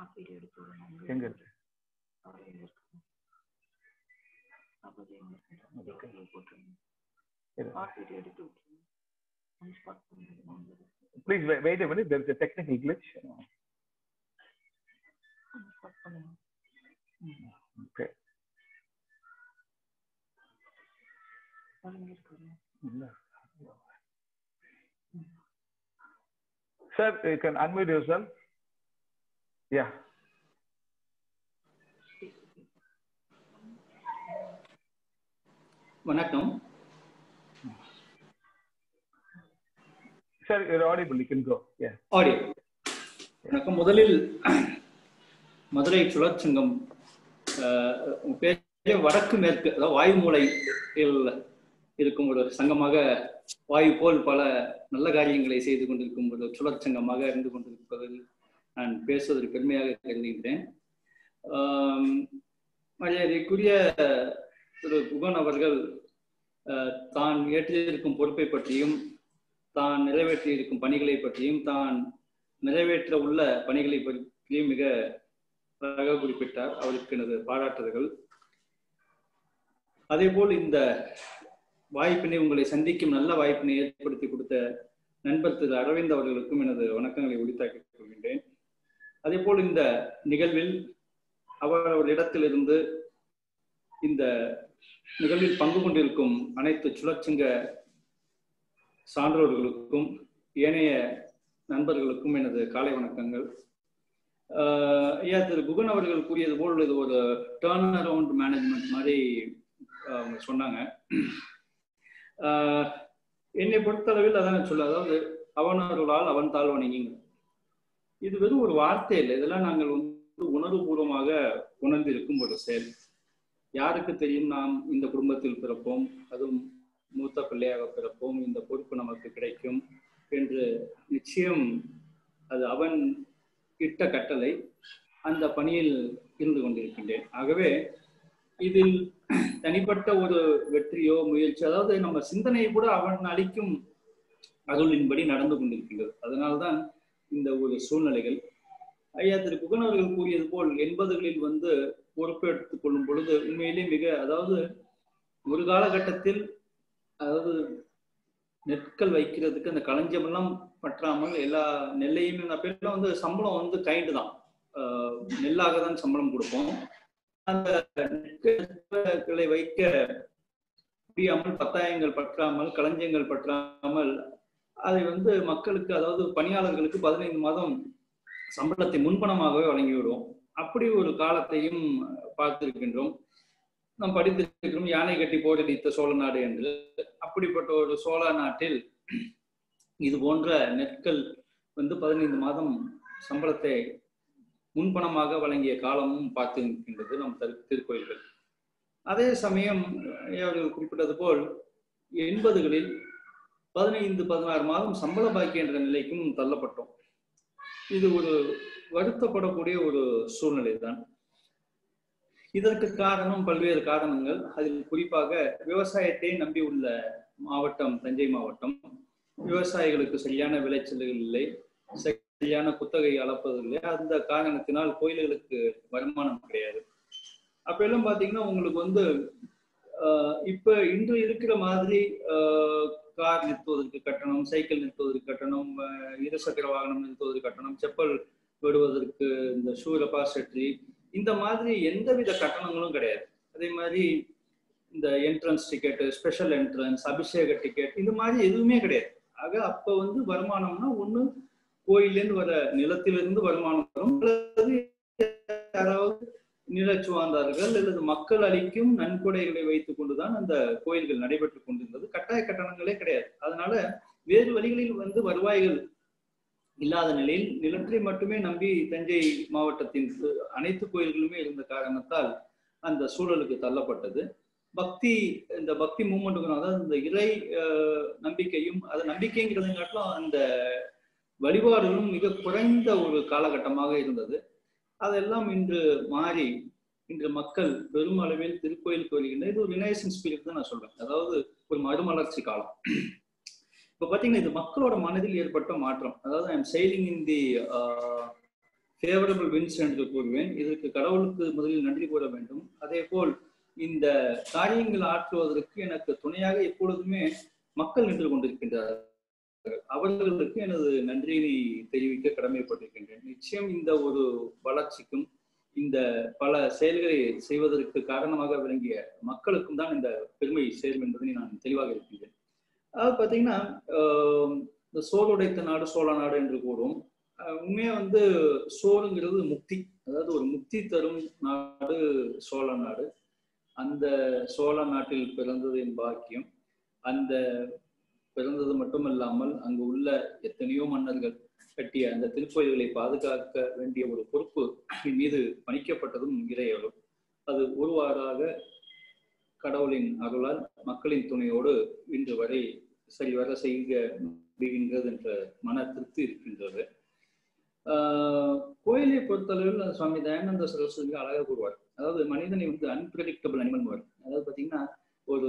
ஆர்பிடி எடுத்து விடணும் எங்க இருக்கு அவர் எங்க இருக்கு அப்போ எங்க Okay. இருக்கு போட்டுருங்க இரு. ஆர்பிடி எடுத்து விட்டுருங்க ஒன் ஸ்பாட் பண்ணுங்க ப்ளீஸ் வெயிட் பண்ணி there is a technical glitch one spot பண்ணுங்க okay அவர் எங்க இருக்காரு இல்ல Sir, you can unmute yourself. Yeah. வணக்கம் Sir, you're audible. You can go. Yeah. Audio வணக்கம் முதலில் மதுரை சுழற்சங்கம் ஆஹ், உங்க பேரு வடக்கு மேற்கு அதாவது வாயு மூலையில் இருக்கும் ஒரு சங்கமாக வாயு போல் பல நல்ல காரியங்களை செய்து கொண்டிருக்கும் ஒரு சுழற்சங்கமாக இருந்து கொண்டிருப்பதில் நான் பேசுவதற்கு பெருமையாக கருதுகின்றேன் ஆம், மரியாதைக்குரிய திரு குகன் அவர்கள் ஆஹ், தான் ஏற்றிருக்கும் பொறுப்பை பற்றியும் தான் நிறைவேற்றி இருக்கும் பணிகளை பற்றியும் தான் நிறைவேற்ற உள்ள பணிகளை பற்றியும் மிக அழகாக குறிப்பிட்டார் அவருக்கு எனது பாராட்டுதல்கள் அதேபோல் இந்த வாய்ப்பினை உங்களை சந்திக்கும் நல்ல வாய்ப்பினை ஏற்படுத்தி கொடுத்த நண்பர் திரு அரவிந்த் அவர்களுக்கும் எனது வணக்கங்களை உரித்தாக்கிக் கொள்கின்றேன் அதேபோல் இந்த நிகழ்வில் அவர் இடத்திலிருந்து இந்த நிகழ்வில் பங்கு கொண்டிருக்கும் அனைத்து சுழற்சங்க சான்றோர்களுக்கும் ஏனைய நண்பர்களுக்கும் எனது காலை வணக்கங்கள் ஆஹ் ஐயா திரு குகன் அவர்கள் கூறியது போல் இது ஒரு டேர்ன் அரவுண்ட் மேனேஜ்மெண்ட் மாதிரி ஆஹ் அவங்க சொன்னாங்க ஆஹ் என்னை பொறுத்தளவில் அதான் சொல்ல அதாவது அவனருளால் அவன் தாழ்வணங்கிங்க இது வெறும் ஒரு வார்த்தை இல்லை இதெல்லாம் நாங்கள் வந்து உணர்வுபூர்வமாக உணர்ந்திருக்கும் ஒரு செயல் யாருக்கு தெரியும் நாம் இந்த குடும்பத்தில் பிறப்போம் அதுவும் மூத்த பிள்ளையாக பிறப்போம் இந்த பொறுப்பு நமக்கு கிடைக்கும் என்று நிச்சயம் அது அவன் இட்ட கட்டளை அந்த பணியில் இருந்து கொண்டிருக்கின்றேன் ஆகவே இதில் தனிப்பட்ட ஒரு வெற்றியோ முயற்சி அதாவது நம்ம சிந்தனையை கூட அவன் அளிக்கும் அருளின்படி நடந்து கொண்டிருக்கின்றது அதனால்தான் இந்த ஒரு சூழ்நிலைகள் ஐயா திரு குகன் அவர்கள் கூறியது போல் எண்பதுகளில் வந்து பொறுப்பெடுத்துக் கொள்ளும் பொழுது உண்மையிலே மிக அதாவது ஒரு காலகட்டத்தில் அதாவது நெற்கள் வைக்கிறதுக்கு அந்த களஞ்சியம் எல்லாம் பற்றாமல் எல்லா நெல்லையுமே அப்பெல்லாம் வந்து சம்பளம் வந்து கைண்டு தான் ஆஹ் நெல்லாக தான் சம்பளம் கொடுப்போம் அந்த நெற்களை வைக்க முடியாமல் பத்தாயங்கள் பற்றாமல் களஞ்சியங்கள் பற்றாமல் அதை வந்து மக்களுக்கு அதாவது பணியாளர்களுக்கு பதினைந்து மாதம் சம்பளத்தை முன்பணமாகவே வழங்கி விடுவோம் அப்படி ஒரு காலத்தையும் பார்த்திருக்கின்றோம் நாம் படித்திருக்கிறோம் யானை கட்டி போரடித்த சோழ நாடு என்று அப்படிப்பட்ட ஒரு சோழ நாட்டில் இது போன்ற நெற்கள் வந்து பதினைந்து மாதம் சம்பளத்தை முன்பணமாக வழங்கிய காலமும் பார்த்து இருக்கின்றது நம் திரு திருக்கோயில்கள் அதே சமயம் ஐயா அவர்கள் குறிப்பிட்டது போல் எண்பதுகளில் பதினைந்து பதினாறு மாதம் சம்பள பாக்கி என்ற நிலைக்கும் தள்ளப்பட்டோம் இது ஒரு வருத்தப்படக்கூடிய ஒரு சூழ்நிலை தான் இதற்கு காரணம் பல்வேறு காரணங்கள் அதில் குறிப்பாக விவசாயத்தை நம்பி உள்ள மாவட்டம் தஞ்சை மாவட்டம் விவசாயிகளுக்கு சரியான விளைச்சல்கள் இல்லை சரியான குத்தகை அளப்பதில்லை அந்த காரணத்தினால் கோயில்களுக்கு வருமானம் கிடையாது அப்ப எல்லாம் பாத்தீங்கன்னா உங்களுக்கு வந்து ஆஹ் இப்ப இன்று இருக்கிற மாதிரி ஆஹ் கார் நிறுத்துவதற்கு கட்டணம் சைக்கிள் நிறுத்துவதற்கு கட்டணம் ஆஹ் இருசக்கர வாகனம் நிறுத்துவதற்கு கட்டணம் செப்பல் விடுவதற்கு இந்த ஷூ ரெபாசிட்டரி இந்த மாதிரி எந்தவித கட்டணங்களும் கிடையாது அதே மாதிரி இந்த என்ட்ரன்ஸ் டிக்கெட் ஸ்பெஷல் என்ட்ரன்ஸ் அபிஷேக டிக்கெட் இந்த மாதிரி எதுவுமே கிடையாது ஆக அப்ப வந்து வருமானம்னா ஒண்ணு கோயிலேருந்து வர நிலத்திலிருந்து வருமானம் வரும் அல்லது யாராவது நிலச்சுவாந்தார்கள் அல்லது மக்கள் அளிக்கும் நன்கொடைகளை வைத்துக் கொண்டுதான் அந்த கோயில்கள் நடைபெற்றுக் கொண்டிருந்தது கட்டாய கட்டணங்களே கிடையாது அதனால வேறு வழிகளில் வந்து வருவாய்கள் இல்லாத நிலையில் நிலத்தை மட்டுமே நம்பி தஞ்சை மாவட்டத்தின் அனைத்து கோயில்களுமே இருந்த காரணத்தால் அந்த சூழலுக்கு தள்ளப்பட்டது பக்தி இந்த பக்தி மூமெண்ட்டுக்கு அதாவது இந்த இறை நம்பிக்கையும் அது நம்பிக்கைங்கிறது காட்டிலும் அந்த வழிபாடுகளும் மிக குறைந்த ஒரு காலகட்டமாக இருந்தது அதெல்லாம் இன்று மாறி இன்று மக்கள் பெரும் அளவில் திருக்கோயிலுக்கு வருகின்ற இது ஒரு ரினைசன்ஸ் பீரியட் தான் நான் சொல்றேன் அதாவது ஒரு மறுமலர்ச்சி காலம் இப்ப பாத்தீங்கன்னா இது மக்களோட மனதில் ஏற்பட்ட மாற்றம் அதாவது I'm sailing in the favourable winds என்று கூறுவேன் இதற்கு கடவுளுக்கு முதலில் நன்றி கூற வேண்டும் அதே போல் இந்த காரியங்கள் ஆற்றுவதற்கு எனக்கு துணையாக எப்பொழுதுமே மக்கள் நின்று கொண்டிருக்கின்றார்கள் அவர்களுக்கு எனது நன்றியை தெரிவிக்க கடமைப்பட்டிருக்கின்றேன் நிச்சயம் இந்த ஒரு வளர்ச்சிக்கும் இந்த பல செயல்களை செய்வதற்கு காரணமாக விளங்கிய மக்களுக்கும் தான் இந்த பெருமை சேரும் என்பதை நான் தெளிவாக இருக்கின்றேன் அதாவது பார்த்தீங்கன்னா ஆஹ் இந்த சோறு உடைத்த நாடு சோழ நாடு என்று கூறும் ஆஹ் உண்மையா வந்து சோறுங்கிறது முக்தி அதாவது ஒரு முக்தி தரும் நாடு சோழ நாடு அந்த சோழ நாட்டில் பிறந்தது என் பாக்கியம் அந்த பிறந்தது மட்டுமல்லாமல் அங்கு உள்ள எத்தனையோ மன்னர்கள் கட்டிய அந்த திருக்கோயில்களை பாதுகாக்க வேண்டிய ஒரு பொறுப்பு என் மீது பணிக்கப்பட்டதும் இறையவரும் அது ஒருவாறாக கடவுளின் அருளால் மக்களின் துணையோடு இன்று வரை சரிவர செய்ய முடிகின்றது என்ற மன திருப்தி இருக்கின்றது ஆஹ் கோயிலை பொறுத்தளவில் சுவாமி தயானந்த சரஸ்வதி அழகாக கூறுவார் அதாவது மனிதனை வந்து அன்பிரடிக்டபிள் அனிமல் அதாவது பார்த்தீங்கன்னா ஒரு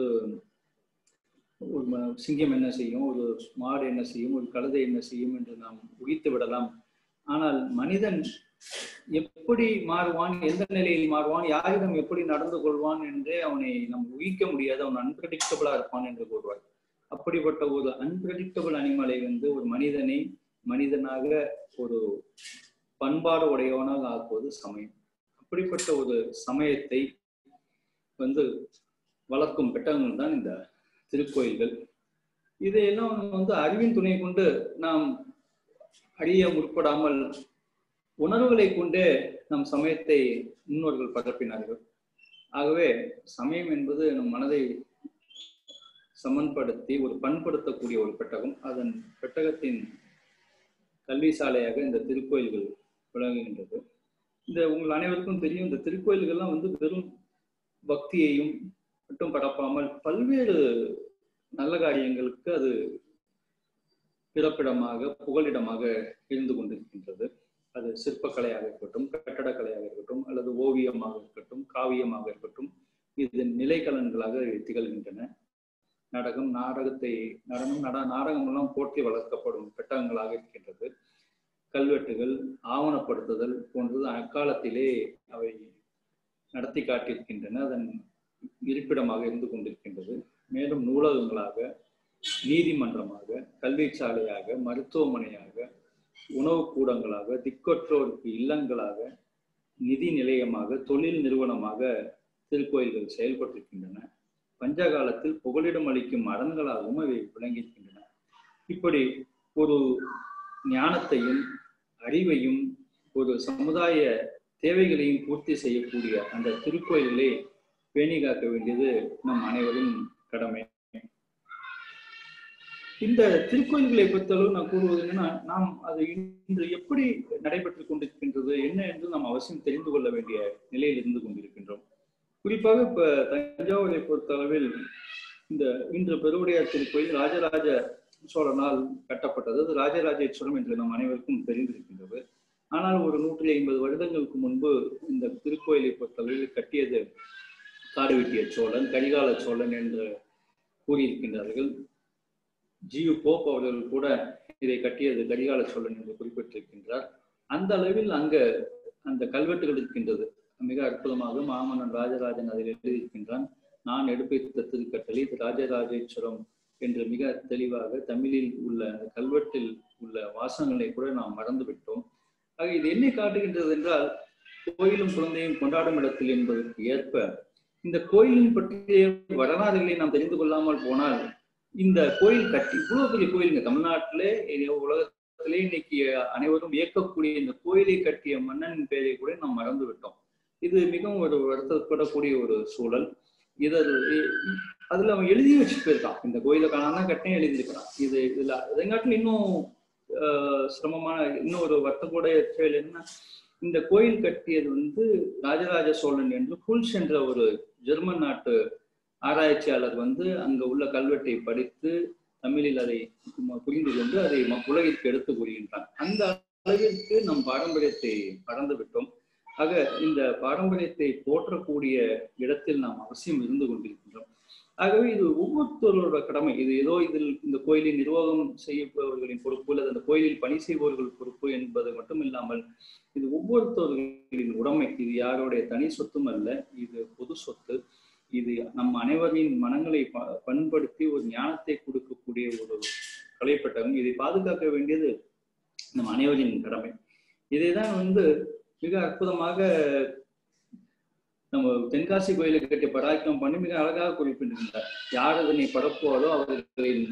ஒரு ம- சிங்கம் என்ன செய்யும் ஒரு மாடு என்ன செய்யும் ஒரு கழுதை என்ன செய்யும் என்று நாம் உகித்து விடலாம் ஆனால் மனிதன் எப்படி மாறுவான் எந்த நிலையில் மாறுவான் யாரிடம் எப்படி நடந்து கொள்வான் என்றே அவனை நாம் ஊகிக்க முடியாது அவன் அன்பிரடிக்டபிளா இருப்பான் என்று கூறுவார் அப்படிப்பட்ட ஒரு அன்பிரடிக்டபிள் அனிமலை வந்து ஒரு மனிதனை மனிதனாக ஒரு பண்பாடு உடையவனாக ஆக்குவது சமயம் அப்படிப்பட்ட ஒரு சமயத்தை வந்து வளர்க்கும் பெட்டகங்கள் தான் இந்த திருக்கோயில்கள் இதையெல்லாம் வந்து அறிவின் துணை கொண்டு நாம் அறிய முற்படாமல் உணர்வுகளை கொண்டே நம் சமயத்தை முன்னோர்கள் பரப்பினார்கள் ஆகவே சமயம் என்பது நம் மனதை சமன்படுத்தி ஒரு பண்படுத்தக்கூடிய ஒரு பெட்டகம் அதன் பெட்டகத்தின் கல்வி சாலையாக இந்த திருக்கோயில்கள் விளங்குகின்றது இந்த உங்கள் அனைவருக்கும் தெரியும் இந்த திருக்கோயில்கள்லாம் வந்து வெறும் பக்தியையும் மட்டும் பரப்பாமல் பல்வேறு நல்ல காரியங்களுக்கு அது பிறப்பிடமாக புகலிடமாக இருந்து கொண்டிருக்கின்றது அது சிற்பக்கலையாக இருக்கட்டும் கட்டடக்கலையாக இருக்கட்டும் அல்லது ஓவியமாக இருக்கட்டும் காவியமாக இருக்கட்டும் இது நிலைக்கலன்களாக திகழ்கின்றன நாடகம் நாடகத்தை நடனம் நட நாடகம் எல்லாம் போற்றி வளர்க்கப்படும் பெட்டகங்களாக இருக்கின்றது கல்வெட்டுகள் ஆவணப்படுத்துதல் போன்றது அக்காலத்திலே அவை நடத்தி காட்டியிருக்கின்றன அதன் இருப்பிடமாக இருந்து கொண்டிருக்கின்றது மேலும் நூலகங்களாக நீதிமன்றமாக கல்வி சாலையாக மருத்துவமனையாக உணவு கூடங்களாக திக்கற்றோருக்கு இல்லங்களாக நிதி நிலையமாக தொழில் நிறுவனமாக திருக்கோயில்கள் செயல்பட்டிருக்கின்றன பஞ்சகாலத்தில் புகலிடம் அளிக்கும் அரண்களாகவும் அவை விளங்கியிருக்கின்றன இப்படி ஒரு ஞானத்தையும் அறிவையும் ஒரு சமுதாய தேவைகளையும் பூர்த்தி செய்யக்கூடிய அந்த திருக்கோயில்களை பேணி காக்க வேண்டியது நம் அனைவரும் கடமை இந்த திருக்கோயில்களை பொறுத்தளவு நான் கூறுவது என்னன்னா நாம் அது இன்று எப்படி நடைபெற்றுக் கொண்டிருக்கின்றது என்ன என்று நாம் அவசியம் தெரிந்து கொள்ள வேண்டிய நிலையில் இருந்து கொண்டிருக்கின்றோம் குறிப்பாக இப்ப தஞ்சாவூரை பொறுத்தளவில் இந்த இன்று பெருவுடையார் திருக்கோயில் ராஜராஜ சோழனால் கட்டப்பட்டது அது ராஜராஜேஸ்வரம் என்று நம் அனைவருக்கும் தெரிந்திருக்கின்றது ஆனால் ஒரு நூற்றி ஐம்பது வருடங்களுக்கு முன்பு இந்த திருக்கோயிலை பொறுத்தளவில் கட்டியது காடுவெட்டிய சோழன் கரிகால சோழன் என்று கூறியிருக்கின்றார்கள் ஜியு போப் அவர்கள் கூட இதை கட்டியது கரிகால சோழன் என்று குறிப்பிட்டிருக்கின்றார் அந்த அளவில் அங்க அந்த கல்வெட்டுகள் இருக்கின்றது மிக அற்புதமாக மாமன்னன் ராஜராஜன் அதில் எழுதியிருக்கின்றான் நான் எடுப்பித்த திருக்கட்டளை இது ராஜராஜேஸ்வரம் என்று மிக தெளிவாக தமிழில் உள்ள அந்த கல்வெட்டில் உள்ள வாசகங்களை கூட நாம் மறந்து விட்டோம் ஆக இது என்ன காட்டுகின்றது என்றால் கோயிலும் குழந்தையும் கொண்டாடும் இடத்தில் என்பதற்கு ஏற்ப இந்த கோயிலின் பற்றிய வரலாறுகளை நாம் தெரிந்து கொள்ளாமல் போனால் இந்த கோயில் கட்டி இவ்வளவு பெரிய கோயிலுங்க தமிழ்நாட்டிலே உலகத்திலே இன்னைக்கு அனைவரும் இயக்கக்கூடிய இந்த கோயிலை கட்டிய மன்னனின் பெயரை கூட நாம் மறந்து விட்டோம் இது மிகவும் ஒரு வருத்தப்படக்கூடிய ஒரு சூழல் இதில் அதுல அவன் எழுதி வச்சு போயிருக்கான் இந்த கோயிலை காணாதான் கட்டினே எழுதியிருக்கிறான் இது இதுல இதங்காட்டில் இன்னும் சிரமமான இன்னும் ஒரு வருத்தக்கூடிய செயல் என்ன இந்த கோயில் கட்டியது வந்து ராஜராஜ சோழன் என்று புல்ஸ் என்ற ஒரு ஜெர்மன் நாட்டு ஆராய்ச்சியாளர் வந்து அங்க உள்ள கல்வெட்டை படித்து தமிழில் அதை புரிந்து கொண்டு அதை உலகிற்கு எடுத்து கூறுகின்றான் அந்த அளவிற்கு நம் பாரம்பரியத்தை பறந்து விட்டோம் ஆக இந்த பாரம்பரியத்தை போற்றக்கூடிய இடத்தில் நாம் அவசியம் இருந்து கொண்டிருக்கின்றோம் ஆகவே இது ஒவ்வொருத்தரோட கடமை இது ஏதோ இதில் இந்த கோயிலின் நிர்வாகம் செய்யப்பவர்களின் பொறுப்பு அல்லது அந்த கோயிலில் பணி செய்பவர்கள் பொறுப்பு என்பது மட்டும் இல்லாமல் இது ஒவ்வொருத்தவர்களின் உடைமை இது யாருடைய தனி சொத்தும் அல்ல இது பொது சொத்து இது நம் அனைவரின் மனங்களை ப- பண்படுத்தி ஒரு ஞானத்தை கொடுக்கக்கூடிய ஒரு கலைப்பட்டகம் இதை பாதுகாக்க வேண்டியது நம் அனைவரின் கடமை இதைதான் வந்து மிக அற்புதமாக நம்ம தென்காசி கோயிலை கட்டி பராக்கிரம் பண்ணி மிக அழகாக குறிப்பிட்டிருந்தார் யார் அதனை பரப்புவாரோ அவர்களின்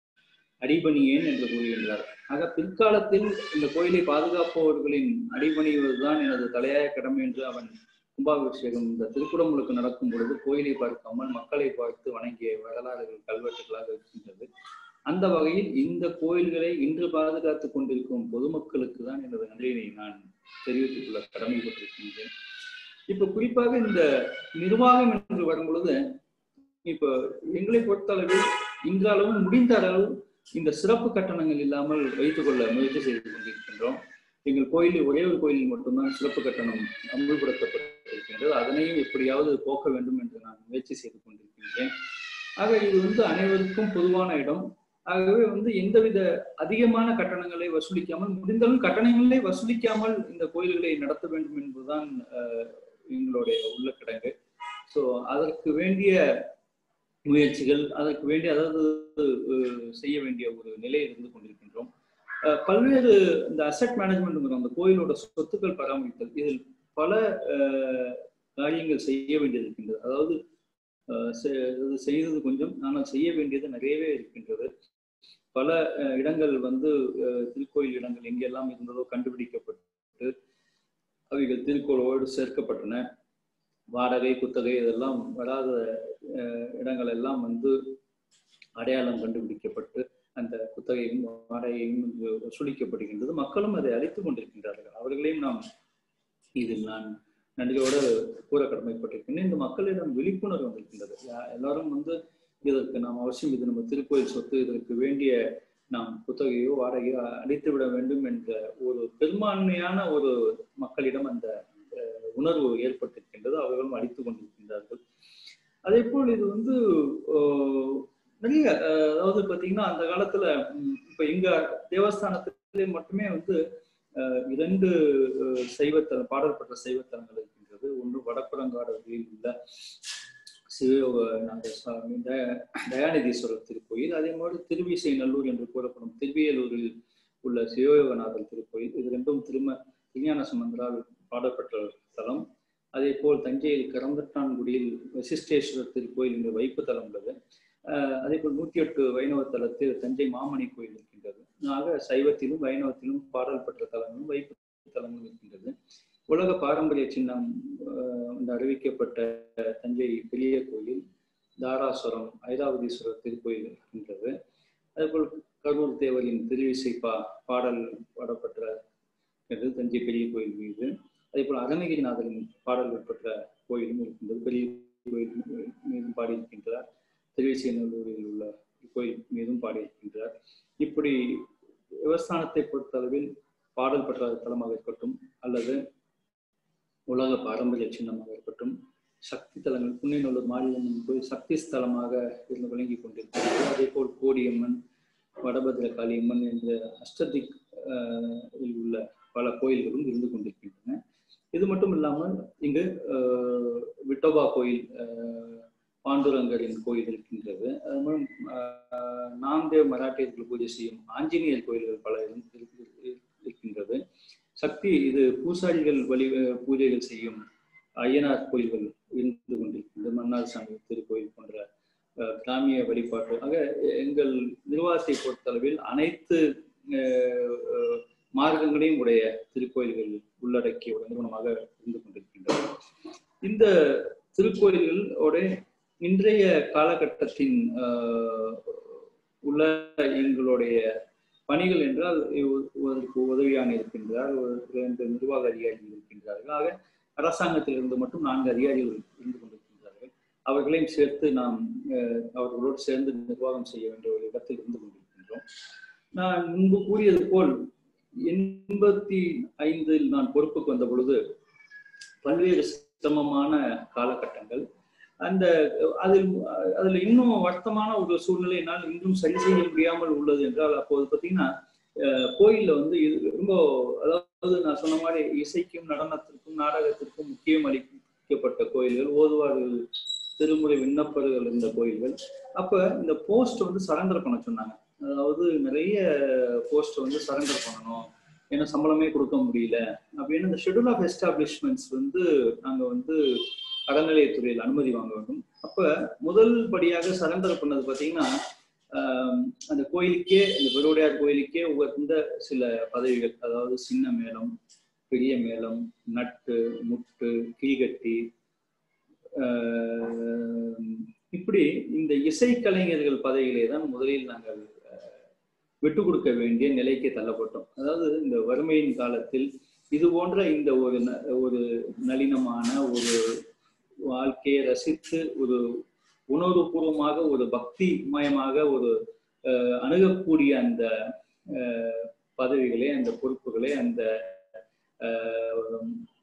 அடிபணியேன் என்று கூறுகின்றார் ஆக பிற்காலத்தில் இந்த கோயிலை பாதுகாப்பவர்களின் அடிபணிவதுதான் எனது தலையாய கடமை என்று அவன் கும்பாபிஷேகம் இந்த திருக்குடமுழுக்கு நடக்கும் பொழுது கோயிலை பார்க்காமல் மக்களை பார்த்து வணங்கிய வரலாறுகள் கல்வெட்டுகளாக இருக்கின்றது அந்த வகையில் இந்த கோயில்களை இன்று பாதுகாத்துக் கொண்டிருக்கும் பொதுமக்களுக்கு தான் எனது நன்றியினை நான் தெரிவித்துக் கொள்ள கடமைப்பட்டிருக்கின்றேன் இப்ப குறிப்பாக இந்த நிர்வாகம் என்று வரும் பொழுது இப்ப எங்களை பொறுத்தளவில் இன்றளவும் முடிந்த அளவு இந்த சிறப்பு கட்டணங்கள் இல்லாமல் வைத்துக் கொள்ள முயற்சி செய்து கொண்டிருக்கின்றோம் எங்கள் கோயிலில் ஒரே ஒரு கோயிலில் மட்டும்தான் சிறப்பு கட்டணம் அமுல்படுத்தப்பட்டிருக்கின்றது அதனையும் எப்படியாவது போக்க வேண்டும் என்று நான் முயற்சி செய்து கொண்டிருக்கின்றேன் ஆக இது வந்து அனைவருக்கும் பொதுவான இடம் ஆகவே வந்து எந்தவித அதிகமான கட்டணங்களை வசூலிக்காமல் முடிந்தாலும் கட்டணங்களை வசூலிக்காமல் இந்த கோயில்களை நடத்த வேண்டும் என்பதுதான் அஹ், எங்களுடைய உள்ள கிடங்கு ஸோ அதற்கு வேண்டிய முயற்சிகள் அதற்கு வேண்டிய அதாவது அஹ், செய்ய வேண்டிய ஒரு நிலையில் இருந்து கொண்டிருக்கின்றோம் அஹ், பல்வேறு இந்த அசெட் மேனேஜ்மெண்ட் அந்த கோயிலோட சொத்துக்கள் பராமரித்தல் இதில் பல அஹ், காரியங்கள் செய்ய வேண்டியது இருக்கின்றது அதாவது அஹ், செ- அது செய்தது கொஞ்சம் ஆனால் செய்ய வேண்டியது நிறையவே இருக்கின்றது பல அஹ், இடங்கள் வந்து அஹ், திருக்கோயில் இடங்கள் எங்கெல்லாம் இருந்ததோ கண்டுபிடிக்கப்பட்டு அவைகள் திருக்கோளோடு சேர்க்கப்பட்டன வாடகை குத்தகை இதெல்லாம் வராத அஹ், இடங்கள் எல்லாம் வந்து அடையாளம் கண்டுபிடிக்கப்பட்டு அந்த குத்தகையும் வாடகையும் இங்கு வசூலிக்கப்படுகின்றது மக்களும் அதை அழித்துக் கொண்டிருக்கின்றார்கள் அவர்களையும் நாம் இதில் நான் நன்றியோடு கூற கடமைப்பட்டிருக்கின்றேன் இந்த மக்களிடம் விழிப்புணர்வு வந்திருக்கின்றது யா- எல்லாரும் வந்து இதற்கு நாம் அவசியம் இது நம்ம திருக்கோயில் சொத்து இதற்கு வேண்டிய நாம் குத்தகையோ வாடகையோ அளித்து விட வேண்டும் என்ற ஒரு பெரும்பான்மையான ஒரு மக்களிடம் அந்த அஹ், உணர்வு ஏற்பட்டிருக்கின்றது அவர்களும் அளித்துக் கொண்டிருக்கின்றார்கள் அதே போல் இது வந்து ஆஹ், நிறைய அஹ், அதாவது பாத்தீங்கன்னா அந்த காலத்துல ம், இப்ப எங்க தேவஸ்தானத்திலே மட்டுமே வந்து அஹ், இரண்டு அஹ், சைவத்தலம் பாடல்பட்ட சைவத்தலங்கள் இருக்கின்றது ஒன்று வடப்புறங்காடலில் உள்ள சிவயோகநாத சுவாமி தய- தயாநிதீஸ்வரர் திருக்கோயில் அதே மாதிரி திருவிசை நல்லூர் என்று கூறப்படும் திருவியலூரில் உள்ள சிவயோகநாதர் திருக்கோயில் இது ரெண்டும் திரும விஞ்ஞான சம்பந்தரால் பாடப்பட்ட தலம் அதே போல் தஞ்சையில் கரந்தட்டான்குடியில் வசிஷ்டேஸ்வரர் திருக்கோயில் என்ற வைப்பு தலம் உள்ளது அஹ் அதே போல் நூத்தி எட்டு வைணவ தலத்தில் தஞ்சை மாமணி கோயில் இருக்கின்றது ஆக சைவத்திலும் வைணவத்திலும் பாடல் பெற்ற தலங்களும் வைப்பு தலங்களும் இருக்கின்றது உலக பாரம்பரிய சின்னம் அஹ், என்று அறிவிக்கப்பட்ட தஞ்சை பெரிய கோயில் தாராசுரம் ஐராவதீஸ்வரர் திருக்கோயில் இருக்கின்றது அதேபோல் கரூர் தேவரின் திருவிசை பா பாடல் பாடப்பட்ட இது தஞ்சை பெரிய கோயில் மீது அதே போல் அருணகிரிநாதரின் பாடல்கள் பெற்ற கோயிலும் இருக்கின்றது பெரிய கோயில் மீதும் பாடியிருக்கின்றார் திருவிசைநல்லூரில் உள்ள கோயில் மீதும் பாடியிருக்கின்றார் இப்படி விவசாயத்தை பொறுத்தளவில் பாடல் பெற்ற தலமாக இருக்கட்டும் அல்லது உலக பாரம்பரிய சின்னமாக இருக்கட்டும் சக்தி தலங்கள் புண்ணியநல்லூர் மாரியம்மன் கோயில் சக்தி ஸ்தலமாக இருந்து விளங்கி கொண்டிருக்கிறது அதே போல் கோடியம்மன் வடபத்திர காளியம்மன் என்ற அஷ்டதிக் ஆஹ், இல் உள்ள பல கோயில்களும் இருந்து கொண்டிருக்கின்றன இது மட்டும் இல்லாமல் இங்கு ஆஹ், விட்டோபா கோயில் ஆஹ், பாண்டுரங்கரின் கோயில் இருக்கின்றது அது மூலம் ஆஹ், நாம்தேவ் மராட்டியர்கள் பூஜை செய்யும் ஆஞ்சநேயர் கோயில்கள் பல இரு- இரு- இருக்கின்றது சக்தி இது பூசாரிகள் வழி பூஜைகள் செய்யும் ஐயனார் கோயில்கள் இருந்து கொண்டிருக்கின்றது மன்னார் சாமி திருக்கோயில் போன்ற அஹ், கிராமிய வழிபாட்டு ஆக எங்கள் நிர்வாகத்தை பொறுத்தளவில் அனைத்து அஹ், அஹ், மார்க்கங்களையும் உடைய திருக்கோயில்கள் உள்ளடக்கிய ஒரு நிறுவனமாக இருந்து கொண்டிருக்கின்றது இந்த திருக்கோயில்களோட இன்றைய காலகட்டத்தின் ஆஹ், உள்ள எங்களுடைய பணிகள் என்றால் இவ- இதற்கு உதவியான இருக்கின்றார் ஒரு இரண்டு நிர்வாக அதிகாரிகள் இருக்கின்றார்கள் ஆக அரசாங்கத்திலிருந்து மட்டும் நான்கு அதிகாரிகள் இருந்து கொண்டிருக்கின்றார்கள் அவர்களையும் சேர்த்து நாம் அஹ், அவர்களோடு சேர்ந்து நிர்வாகம் செய்ய வேண்டிய ஒரு இடத்தில் இருந்து கொண்டிருக்கின்றோம் நான் முன்பு கூறியது போல் எண்பத்தி ஐந்தில் நான் பொறுப்புக்கு வந்த பொழுது பல்வேறு சிரமமான காலகட்டங்கள் அந்த அதில் அதுல இன்னும் வருத்தமான ஒரு சூழ்நிலை என்னால் இன்னும் சரி செய்ய முடியாமல் உள்ளது என்றால் அப்போது பார்த்தீங்கன்னா அஹ், கோயில்ல வந்து இது ரொம்ப அதாவது நான் சொன்ன மாதிரி இசைக்கும் நடனத்திற்கும் நாடகத்திற்கும் முக்கியம் அளிக்கப்பட்ட கோயில்கள் ஓதுவார்கள் திருமுறை விண்ணப்பர்கள் இருந்த கோயில்கள் அப்ப இந்த போஸ்ட் வந்து சரண்டர் பண்ண சொன்னாங்க அதாவது நிறைய போஸ்ட் வந்து சரண்டர் பண்ணணும் ஏன்னா சம்பளமே கொடுக்க முடியல அப்படின்னு இந்த ஷெட்யூல் ஆஃப் எஸ்டாப்ளிஷ்மெண்ட்ஸ் வந்து நாங்க வந்து அறநிலையத்துறையில் அனுமதி வாங்க வேண்டும் அப்ப முதல் படியாக சரண்டர் பண்ணது பாத்தீங்கன்னா ஆஹ் அந்த கோயிலுக்கே இந்த பெருவுடையார் கோயிலுக்கே உகந்த சில பதவிகள் அதாவது சின்ன மேளம் பெரிய மேளம் நட்டு முட்டு கீகட்டி ஆஹ் இப்படி இந்த இசைக்கலைஞர்கள் பதவிகளை தான் முதலில் நாங்கள் ஆஹ், விட்டு கொடுக்க வேண்டிய நிலைக்கு தள்ளப்பட்டோம் அதாவது இந்த வறுமையின் காலத்தில் இது போன்ற இந்த ஒரு ந- ஒரு நளினமான ஒரு வாழ்க்கையை ரசித்து ஒரு உணர்வுபூர்வமாக ஒரு பக்தி மயமாக ஒரு ஆஹ், அணுகக்கூடிய அந்த ஆஹ், பதவிகளை அந்த பொறுப்புகளை அந்த ஆஹ்,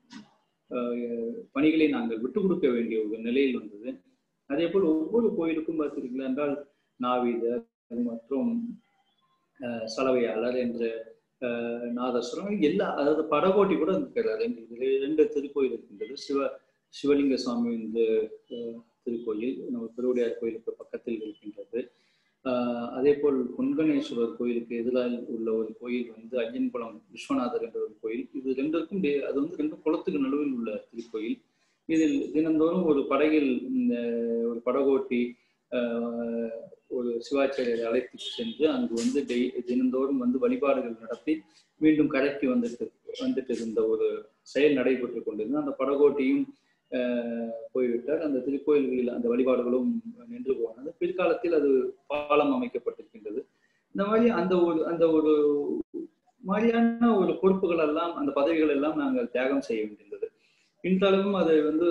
ஆஹ், பணிகளை நாங்கள் விட்டு கொடுக்க வேண்டிய ஒரு நிலையில் வந்தது அதே போல் ஒவ்வொரு கோயிலுக்கும் பார்த்தீர்கள் என்றால் நாவிதர் மற்றும் ஆஹ், சலவையாளர் என்ற ஆஹ், நாதஸ்வரம் எல்லா அதாவது படகோட்டி கூட இருக்கிறார் ரெண்டு ரெண்டு திருக்கோயில் இருக்கின்றது சிவ சிவலிங்க சுவாமி இந்த ஆஹ், திருக்கோயில் நம்ம திருவுடையார் கோயிலுக்கு பக்கத்தில் இருக்கின்றது ஆஹ், அதே போல் பொன்கணேஸ்வரர் கோயிலுக்கு எதிராக உள்ள ஒரு கோயில் வந்து ஐயன்குளம் விஸ்வநாதர் என்ற ஒரு கோயில் இது ரெண்டுக்கும் டே- அது வந்து ரெண்டு குளத்துக்கு நடுவில் உள்ள திருக்கோயில் இதில் தினந்தோறும் ஒரு படகில் இந்த ஒரு படகோட்டி ஆஹ், ஒரு சிவாச்சாரியரை அழைத்து சென்று அங்கு வந்து டெய் தினந்தோறும் வந்து வழிபாடுகள் நடத்தி மீண்டும் கரைக்கு வந்துட்டு வந்துட்டு இருந்த ஒரு செயல் நடைபெற்று கொண்டிருந்தது அந்த படகோட்டியும் ஆஹ், போய்விட்டார் அந்த திருக்கோயில்களில் அந்த வழிபாடுகளும் நின்று போனது பிற்காலத்தில் அது பாலம் அமைக்கப்பட்டிருக்கின்றது இந்த மாதிரி அந்த ஒரு அந்த ஒரு மாதிரியான ஒரு பொறுப்புகள் எல்லாம் அந்த பதவிகள் எல்லாம் நாங்கள் தியாகம் செய்ய வேண்டியிருந்தது இன்றளவும் அதை வந்து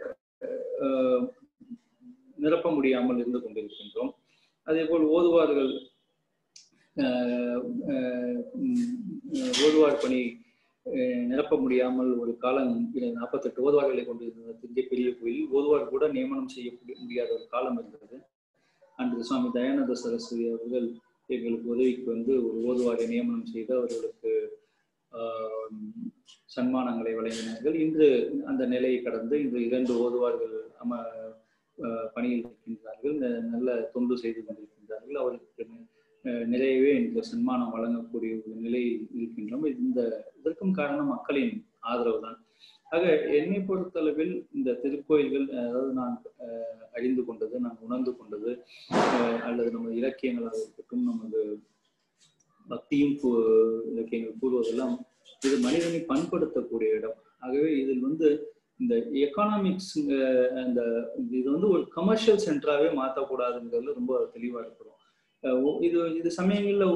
ஆஹ், நிரப்ப முடியாமல் இருந்து கொண்டிருக்கின்றோம் அதே போல் ஓதுவார்கள் ஆஹ், ஆஹ், உம், ஓதுவார் பணி ஆஹ், நிரப்ப முடியாமல் ஒரு காலம் நாற்பத்தெட்டு ஓதுவார்களை கொண்டிருந்த தஞ்சை பெரிய கோயில் ஓதுவார் கூட நியமனம் செய்ய முடியாத ஒரு காலம் இருந்தது அன்று சுவாமி தயானந்த சரஸ்வதி அவர்கள் எங்களுக்கு உதவிக்கு வந்து ஒரு ஓதுவாரை நியமனம் செய்து அவர்களுக்கு ஆஹ், சன்மானங்களை வழங்கினார்கள் இன்று அந்த நிலையை கடந்து இன்று இரண்டு ஓதுவார்கள் அம ஆஹ், பணியில் இருக்கின்றார்கள் ந- நல்ல தொண்டு செய்து கொண்டிருக்கின்றார்கள் அவருக்கு அஹ், நிறையவே இந்த சன்மானம் வழங்கக்கூடிய ஒரு நிலையில் இருக்கின்றோம் இந்த இதற்கும் காரணம் மக்களின் ஆதரவு தான் ஆக என்னை பொறுத்தளவில் இந்த திருக்கோயில்கள் அதாவது நான் அஹ், அறிந்து கொண்டது நான் உணர்ந்து கொண்டது அஹ், அல்லது நமது இலக்கியங்களாக இருக்கட்டும் நமது பக்தியும் கூ- இலக்கியங்கள் கூறுவதெல்லாம் இது மனிதனை பண்படுத்தக்கூடிய இடம் ஆகவே இதில் வந்து இந்த எக்கனாமிக்ஸ் அந்த இது வந்து ஒரு கமர்ஷியல் சென்டராகவே மாற்றக்கூடாதுங்கிறதுல ரொம்ப தெளிவாக இருக்கிறோம் அஹ் ஒ- இது இது சமயங்களில்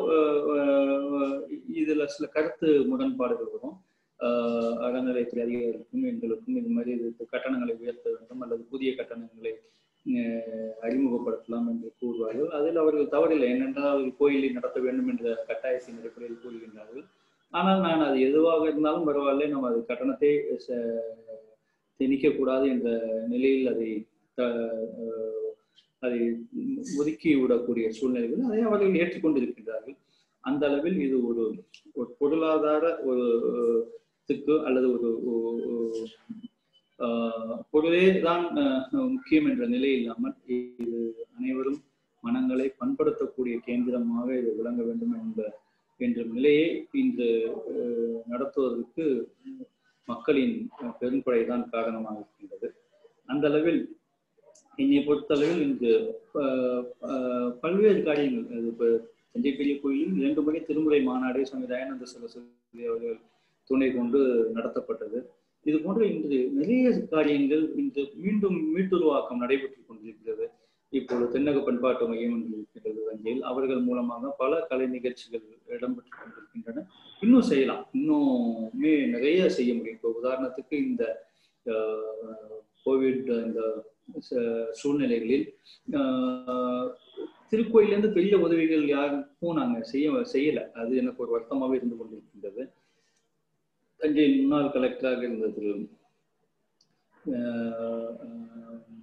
இதில் சில கருத்து முரண்பாடுகள் வரும் அஹ் அறநிலையத்துறை அதிகாரிகளுக்கும் எங்களுக்கும் இது மாதிரி இது கட்டணங்களை உயர்த்த வேண்டும் அல்லது புதிய கட்டணங்களை அஹ் அறிமுகப்படுத்தலாம் என்று கூறுவார்கள் அதில் அவர்கள் தவறில்லை ஏனென்றால் அவர்கள் கோயிலை நடத்த வேண்டும் என்ற கட்டாயத்தின் அடிப்படையில் கூறுகின்றார்கள் ஆனால் நான் அது எதுவாக இருந்தாலும் பரவாயில்லை நம்ம அது கட்டணத்தை ச- திணிக்கக்கூடாது என்ற நிலையில் அதை த- அஹ் அதை ஒதுக்கி விடக்கூடிய சூழ்நிலைகள் அதை அவர்கள் ஏற்றுக்கொண்டிருக்கின்றார்கள் அந்த அளவில் இது ஒரு ஒரு பொருளாதார ஒரு த்துக்கு அல்லது ஒரு ஒரு, ஆஹ், பொருளே தான் ஆஹ், முக்கியம் என்ற நிலை இல்லாமல் இது அனைவரும் மனங்களை பண்படுத்தக்கூடிய கேந்திரமாக இது விளங்க வேண்டும் என்ற என்ற நிலையை இன்று ஆஹ், நடத்துவதற்கு மக்களின் பெரும்படை தான் காரணமாக இருக்கின்றது அந்த அளவில் என்னை பொறுத்தளவில் இன்று ஆஹ், ஆஹ், பல்வேறு காரியங்கள் அது இப்போ தஞ்சை பெரிய கோயிலில் இரண்டு முறை திருமுறை மாநாடு சுவாமி தயானந்த சரஸ்வதி அவர்கள் துணை கொண்டு நடத்தப்பட்டது இது போன்ற இன்று நிறைய காரியங்கள் இன்று மீண்டும் மீட்டுருவாக்கம் நடைபெற்றுக் கொண்டிருக்கிறது இப்பொழுது தென்னக பண்பாட்டு மையம் என்று இருக்கின்றது தஞ்சையில் அவர்கள் மூலமாக பல கலை நிகழ்ச்சிகள் இடம்பெற்றுக் கொண்டிருக்கின்றன இன்னும் செய்யலாம் இன்னுமே நிறைய செய்ய முடியும் இப்போ உதாரணத்துக்கு இந்த ஆஹ், கோவிட் இந்த ச- சூழ்நிலைகளில் ஆஹ், திருக்கோயிலேருந்து பெரிய உதவிகள் யாருக்கும் நாங்க செய்ய செய்யல அது எனக்கு ஒரு வருத்தமாகவே இருந்து கொண்டிருக்கின்றது தஞ்சை முன்னாள் கலெக்டராக இருந்த திரு ஆஹ்,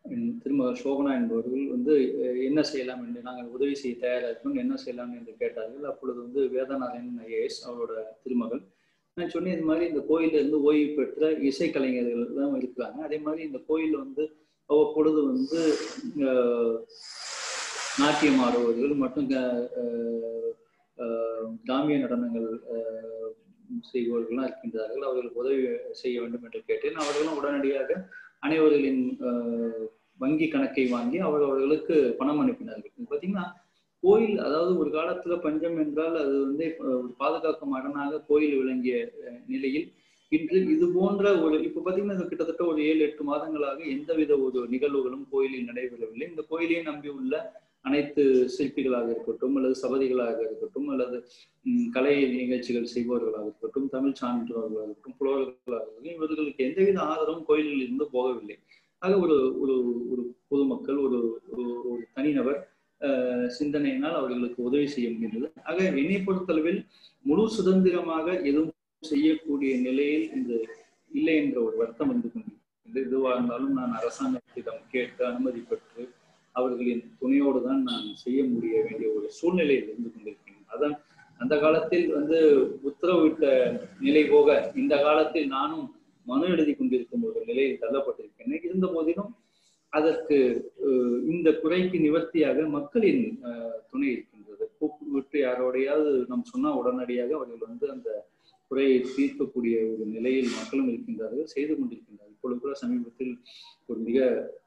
என் திருமகள் சோபனா என்பவர்கள் வந்து அஹ், என்ன செய்யலாம் என்று நாங்கள் உதவி செய்ய தயாராக இருக்கோம் என்ன செய்யலாம் என்று கேட்டார்கள் அப்பொழுது வந்து வேதநாராயணன் ஐஏஎஸ் அவரோட திருமகள் நான் சொன்னேன் இது மாதிரி இந்த கோயில்ல இருந்து ஓய்வு பெற்ற இசைக்கலைஞர்கள் தான் இருக்கிறாங்க அதே மாதிரி இந்த கோயில் வந்து அவ்வப்பொழுது வந்து அஹ், நாட்டியம் ஆடுபவர்கள் மற்றும் க- அஹ், அஹ், கிராமிய நடனங்கள் அஹ், செய்பவர்கள்லாம் இருக்கின்றார்கள் அவர்களுக்கு உதவி செய்ய வேண்டும் என்று கேட்டேன் அவர்களும் உடனடியாக அனைவர்களின் அஹ், வங்கி கணக்கை வாங்கி அவரவர்களுக்கு பணம் அனுப்பினார்கள் இது பார்த்தீங்கன்னா கோயில் அதாவது ஒரு காலத்துல பஞ்சம் என்றால் அது வந்து அஹ், ஒரு பாதுகாக்கும் அரணாக கோயில் விளங்கிய அஹ், நிலையில் இன்று இது போன்ற ஒரு இப்ப பாத்தீங்கன்னா இது கிட்டத்தட்ட ஒரு ஏழு எட்டு மாதங்களாக எந்தவித ஒரு நிகழ்வுகளும் கோயிலில் நடைபெறவில்லை இந்த கோயிலை நம்பி உள்ள அனைத்து சிற்பிகளாக இருக்கட்டும் அல்லது சபதிகளாக இருக்கட்டும் அல்லது ம், கலை நிகழ்ச்சிகள் செய்பவர்களாக இருக்கட்டும் தமிழ் சான்றவர்களாக இருக்கட்டும் புலவர்களாக இருக்கட்டும் இவர்களுக்கு எந்தவித ஆதரவும் கோயிலில் இருந்து போகவில்லை ஆக ஒரு ஒரு ஒரு பொதுமக்கள் ஒரு ஒரு- ஒரு தனிநபர் அஹ், சிந்தனையினால் அவர்களுக்கு உதவி செய்ய முடிந்தது ஆக என்னை பொறுத்தளவில் முழு சுதந்திரமாக எதுவும் செய்யக்கூடிய நிலையில் இந்த இல்லை என்ற ஒரு வருத்தம் வந்து கொண்டிருக்கிறது எதுவாக இருந்தாலும் நான் அரசாங்கத்திடம் கேட்டு அனுமதி பெற்று அவர்களின் துணையோடு தான் நான் செய்ய முடிய வேண்டிய ஒரு சூழ்நிலையில் இருந்து கொண்டிருக்கிறேன் அதான் அந்த காலத்தில் வந்து உத்தரவிட்ட நிலை போக இந்த காலத்தில் நானும் மனு எழுதி கொண்டிருக்கும் ஒரு நிலையில் தள்ளப்பட்டிருக்கேன் இருந்த போதிலும் அதற்கு அஹ், இந்த குறைக்கு நிவர்த்தியாக மக்களின் அஹ், துணை இருக்கின்றது கூப்பிட்டு யாரோடையாவது நாம் சொன்னா உடனடியாக அவர்கள் வந்து அந்த குறையை தீர்க்கக்கூடிய ஒரு நிலையில் மக்களும் இருக்கின்றார்கள் செய்து கொண்டிருக்கின்றார்கள் இப்பொழுது கூட சமீபத்தில் ஒரு மிக